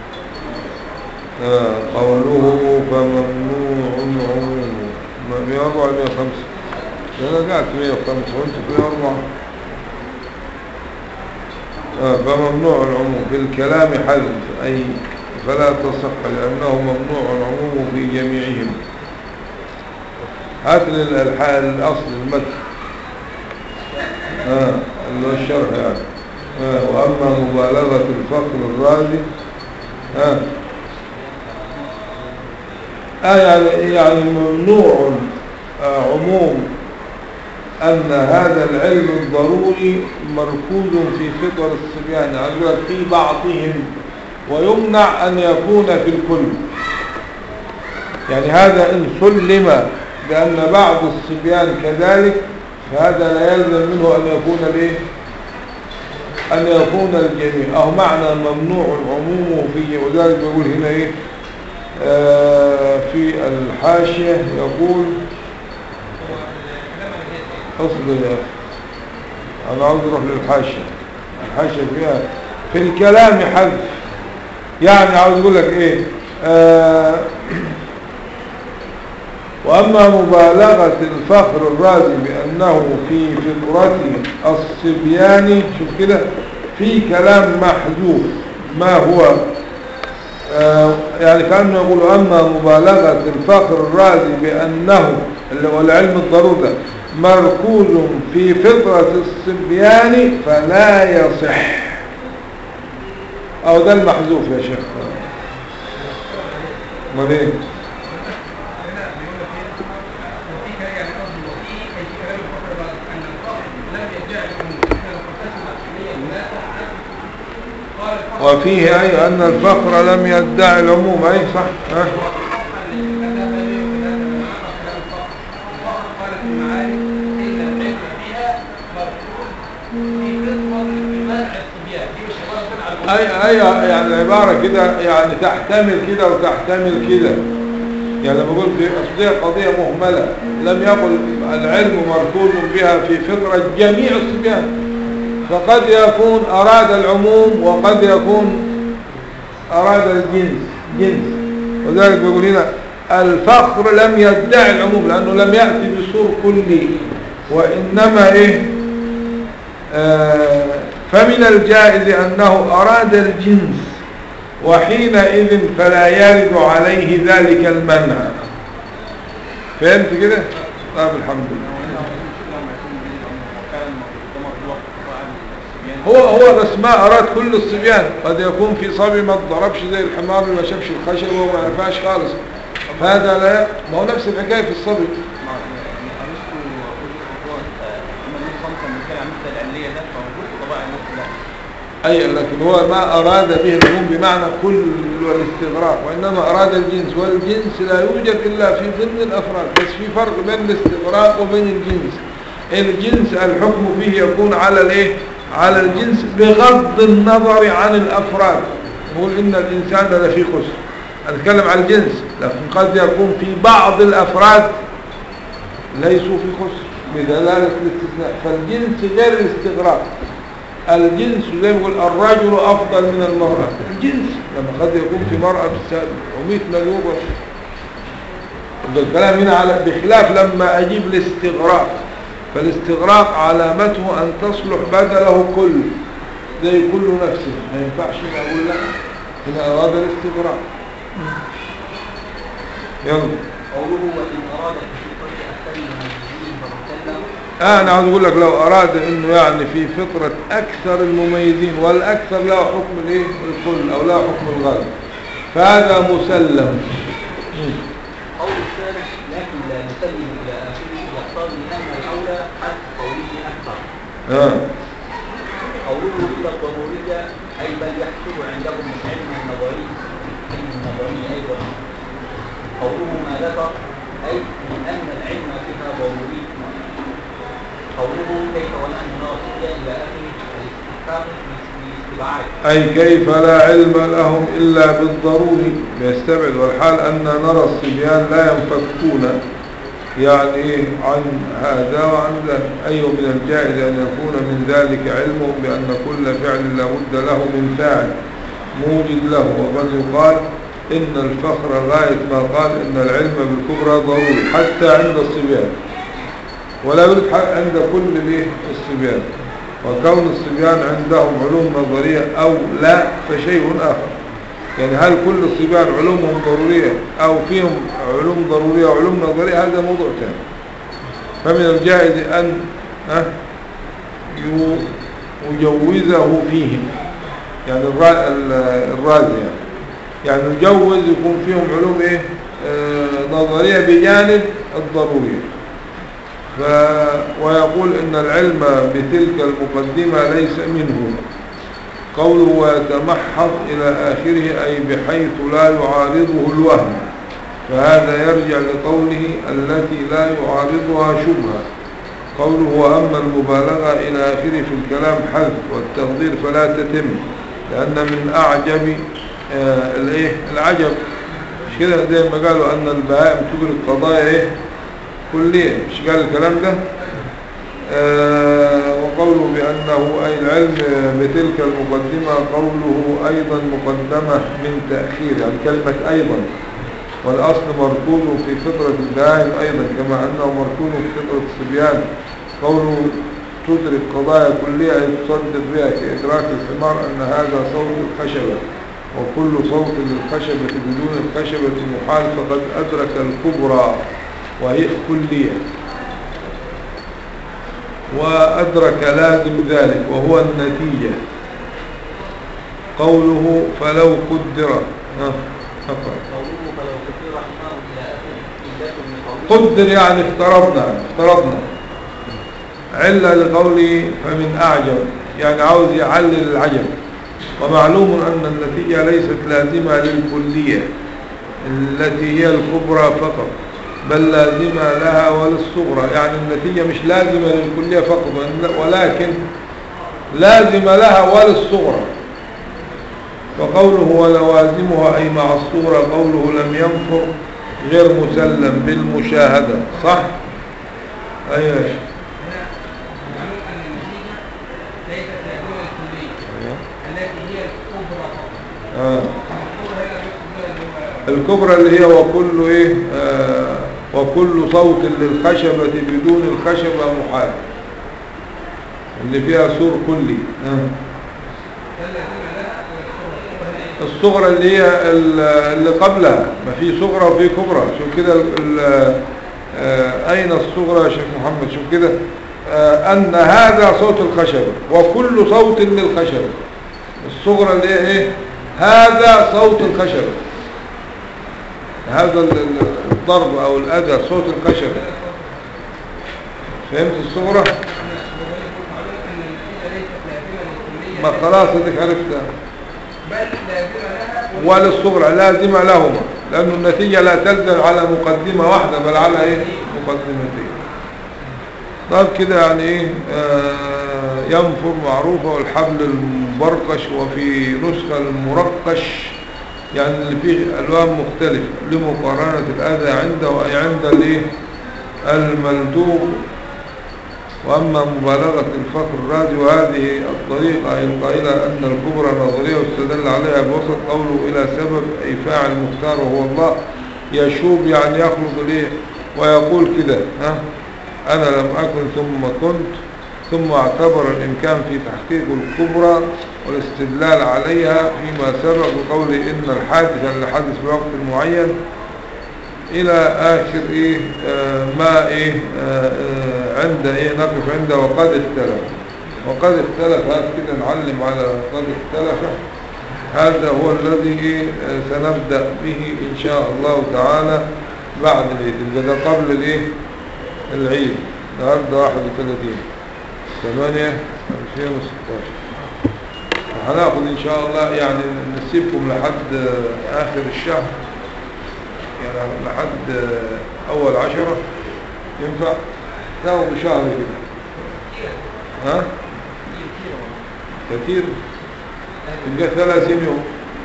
آه قوله فممنوع عمومه 104 105 أنا قاعد في 105 وأنت في 104 آه فممنوع العموم في الكلام حذف أي فلا تصح لأنه ممنوع العموم في جميعهم هات لي الح- الأصل المتن آه اللي هو الشرح يعني آه وأما مبالغة الفقر الرازي آه آه يعني, يعني ممنوع آه عموم أن هذا العلم الضروري مركوز في فطر الصبيان يعني يقول لك في بعضهم ويمنع أن يكون في الكل يعني هذا إن سلم بأن بعض الصبيان كذلك فهذا لا يلزم منه أن يكون الايه أن يكون الجميع أو معنى ممنوع العموم فيه وذلك يقول هنا إيه آه في الحاشية يقول اصبر يا أخي أنا عاوز أروح للحاشية الحاشية فيها في الكلام حذف يعني عاوز أقول لك إيه آه وأما مبالغة الفخر الرازي بأنه في فطرة الصبيان شوف كده في كلام محذوف ما هو آه يعني كأنه يقول أما مبالغة الفخر الرازي بأنه اللي هو العلم الضروري ده مركوز في فطرة الصبيان فلا يصح أو ده المحذوف يا شيخ ما ليه قال وفيه أي أن الفخر لم يدعي العموم أي صح ها؟ أي أي يعني العبارة كده يعني تحتمل كده وتحتمل كده يعني لما قلت أصدية قضية مهملة لم يقل العلم مركوز بها في فطرة جميع الصبيان فقد يكون أراد العموم وقد يكون أراد الجنس جنس وذلك بيقول هنا الفخر لم يدعي العموم لأنه لم يأتي بصور كلي وإنما إيه آه فمن الجائز أنه أراد الجنس وحينئذ فلا يرد عليه ذلك المنع فهمت كده؟ طيب الحمد لله هو هو بس ما أراد كل الصبيان قد يكون في صبي ما اتضربش زي الحمار اللي ما شافش الخشب وما عرفهاش خالص فهذا لا ما هو نفس الحكاية في الصبي أي لكن هو ما أراد به العموم بمعنى كل والاستغراق وإنما أراد الجنس والجنس لا يوجد إلا في ضمن الأفراد بس في فرق بين الاستغراق وبين الجنس الجنس الحكم فيه يكون على الايه على الجنس بغض النظر عن الأفراد نقول إن الإنسان لفي خسر نتكلم عن الجنس لكن قد يكون في بعض الأفراد ليسوا في خسر بدلالة الاستثناء فالجنس غير الاستغراق الجنس زي ما يقول الرجل أفضل من المرأة الجنس لما قد يكون في مرأة بالسادة ومئة مليون الكلام هنا على بخلاف لما أجيب الاستغراق فالاستغراق علامته أن تصلح بدله كل زي كل نفسه ما ينفعش أقول لا هنا أراد الاستغراق يلا قوله وإن أراد في فطرة أحسن من المسلمين فمتكلم آه أنا عاوز أقول لك لو أراد إنه يعني في فطرة أكثر المميزين والأكثر له حكم الإيه الكل أو له حكم الغالب فهذا مسلم قول الثالث لكن لا نسلم إلى آخره يقتضي أن الأولى حد قوله أكثر آه. قوله إلا الضرورية أي بل يحصل عندهم العلم النظري علم النظري أيضا قوله ما ذكر أي من أن العلم فيها ضروري قوله كيف ونحن نرى إلى آخره الاستحقاق بالاستبعاد أي كيف لا علم لهم إلا بالضروري يستبعد والحال أن نرى الصبيان لا ينفكون يعني عن هذا وعن ذلك أي من الجائز أن يكون من ذلك علمهم بأن كل فعل لابد له من فاعل موجد له وقد يقال إن الفخر غاية ما قال إن العلم بالكبرى ضروري حتى عند الصبيان ولا يوجد حق عند كل الايه الصبيان وكون الصبيان عندهم علوم نظرية أو لا فشيء آخر يعني هل كل الصبيان علومهم ضرورية أو فيهم علوم ضرورية وعلوم نظرية هذا موضوع ثاني فمن الجائز أن ها، يو- يجوزه فيهم يعني الرا- ال- الرازي يعني يعني يجوز يكون فيهم علوم ايه آه نظرية بجانب الضرورية ف... ويقول ان العلم بتلك المقدمة ليس منه قوله ويتمحض الى اخره اي بحيث لا يعارضه الوهم فهذا يرجع لقوله التي لا يعارضها شبهة قوله وأما المبالغة إلى آخره في الكلام حذف والتقدير فلا تتم لأن من أعجب آه الإيه العجب مش كده زي ما قالوا أن البهائم تقول القضايا إيه كلية مش قال الكلام ده آه وقوله بأنه أي العلم بتلك المقدمة قوله أيضا مقدمة من تأخير يعني كلمة أيضا والأصل مركون في فطرة البهائم أيضا كما أنه مركون في فطرة الصبيان قوله تدرك قضايا كلية أي تصدق بها كإدراك الحمار أن هذا صوت الخشبة وكل صوت للخشبة بدون الخشبة محال فقد أدرك الكبرى وهي كلية وأدرك لازم ذلك وهو النتيجة قوله فلو قدر ها أقرأ قوله فلو كثير رحمه إلى آخره إلا من قوله قدر يعني افترضنا افترضنا علة لقوله فمن أعجب يعني عاوز يعلل العجب ومعلوم أن النتيجة ليست لازمة للكلية التي هي الكبرى فقط بل لازمة لها وللصغرى يعني النتيجة مش لازمة للكلية فقط ولكن لازمة لها وللصغرى وقوله ولوازمها أي مع الصغرى قوله لم ينفر غير مسلم بالمشاهدة صح؟ أيوة هنا معلوم أن النتيجة ليست لازمة للكلية التي هي الكبرى فقط آه. المفروض هنا في الكبرى اللي هو الكبرى اللي هي وكل ايه آه وكل صوت للخشبة بدون الخشبة محال اللي فيها سور كلي آه. ده اللازمة لها والكبرى الكبرى هنا إيه؟ الصغرى اللي هي ال- اللي قبلها ما في صغرى وفي كبرى شوف كده ال- ال- آه، اين الصغرى يا شيخ محمد شوف كده آه، ان هذا صوت الخشبة وكل صوت للخشبة الصغرى اللي هي ايه هذا صوت الخشبة هذا ال- ال- الضرب او الاذى صوت الخشبة فهمت الصغرى معلوم أن النتيجة ليست لازمة للكلية ما خلاص اديك عرفتها بل لازمة لها وللصغرى لازمة لهما لأن النتيجة لا تلزم على مقدمة واحدة بل على إيه مقدمتين طيب كده يعني إيه آه ينفر معروفة والحبل المبرقش وفي نسخة المرقش يعني اللي فيه ألوان مختلفة لمقارنة الأذى عنده أي عند الإيه الملدوغ وأما مبالغة الفقر الرازي وهذه الطريقة القائلة أن الكبرى نظرية واستدل عليها بوسط قوله إلى سبب أي فاعل مختار وهو الله يشوب يعني يخلق ليه ويقول كده ها أنا لم أكن ثم كنت ثم اعتبر الإمكان في تحقيق الكبرى والاستدلال عليها فيما سبق بقوله إن الحادث اللي حدث في وقت معين الى اخر ايه آه ما ايه آه آه عند ايه نقف عنده وقد اختلف وقد اختلف هات كده نعلم على قد اختلف هذا هو الذي إيه آه سنبدأ به ان شاء الله تعالى بعد العيد يبقى ده قبل الايه العيد النهارده 31 8 2016 هناخد ان شاء الله يعني نسيبكم لحد آه اخر الشهر يعني لحد اول عشرة ينفع تاخد شهر كده ها كثير يبقى ثلاثين يوم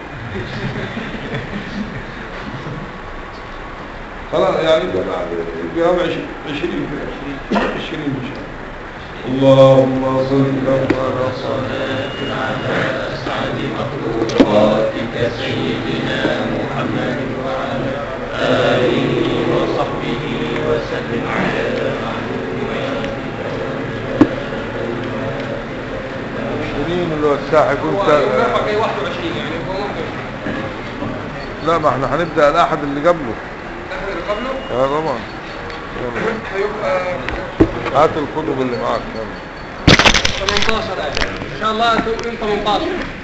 خلاص يعني يبقى بعد يبقى يوم عشرين عشرين كده عشرين ان شاء الله اللهم صل على صلاة على أسعد مخلوقاتك سيدنا محمد وعلى آله وصحبه وسلم على عشرين اللي هو الساعة هو كنت المرفق ايه 21 يعني هو ممكن لا ما احنا هنبدأ الأحد اللي قبله الاخر اللي قبله اه طبعا يلا. هيبقى هات الكتب اللي معاك يلا 18 ان شاء الله يوم 18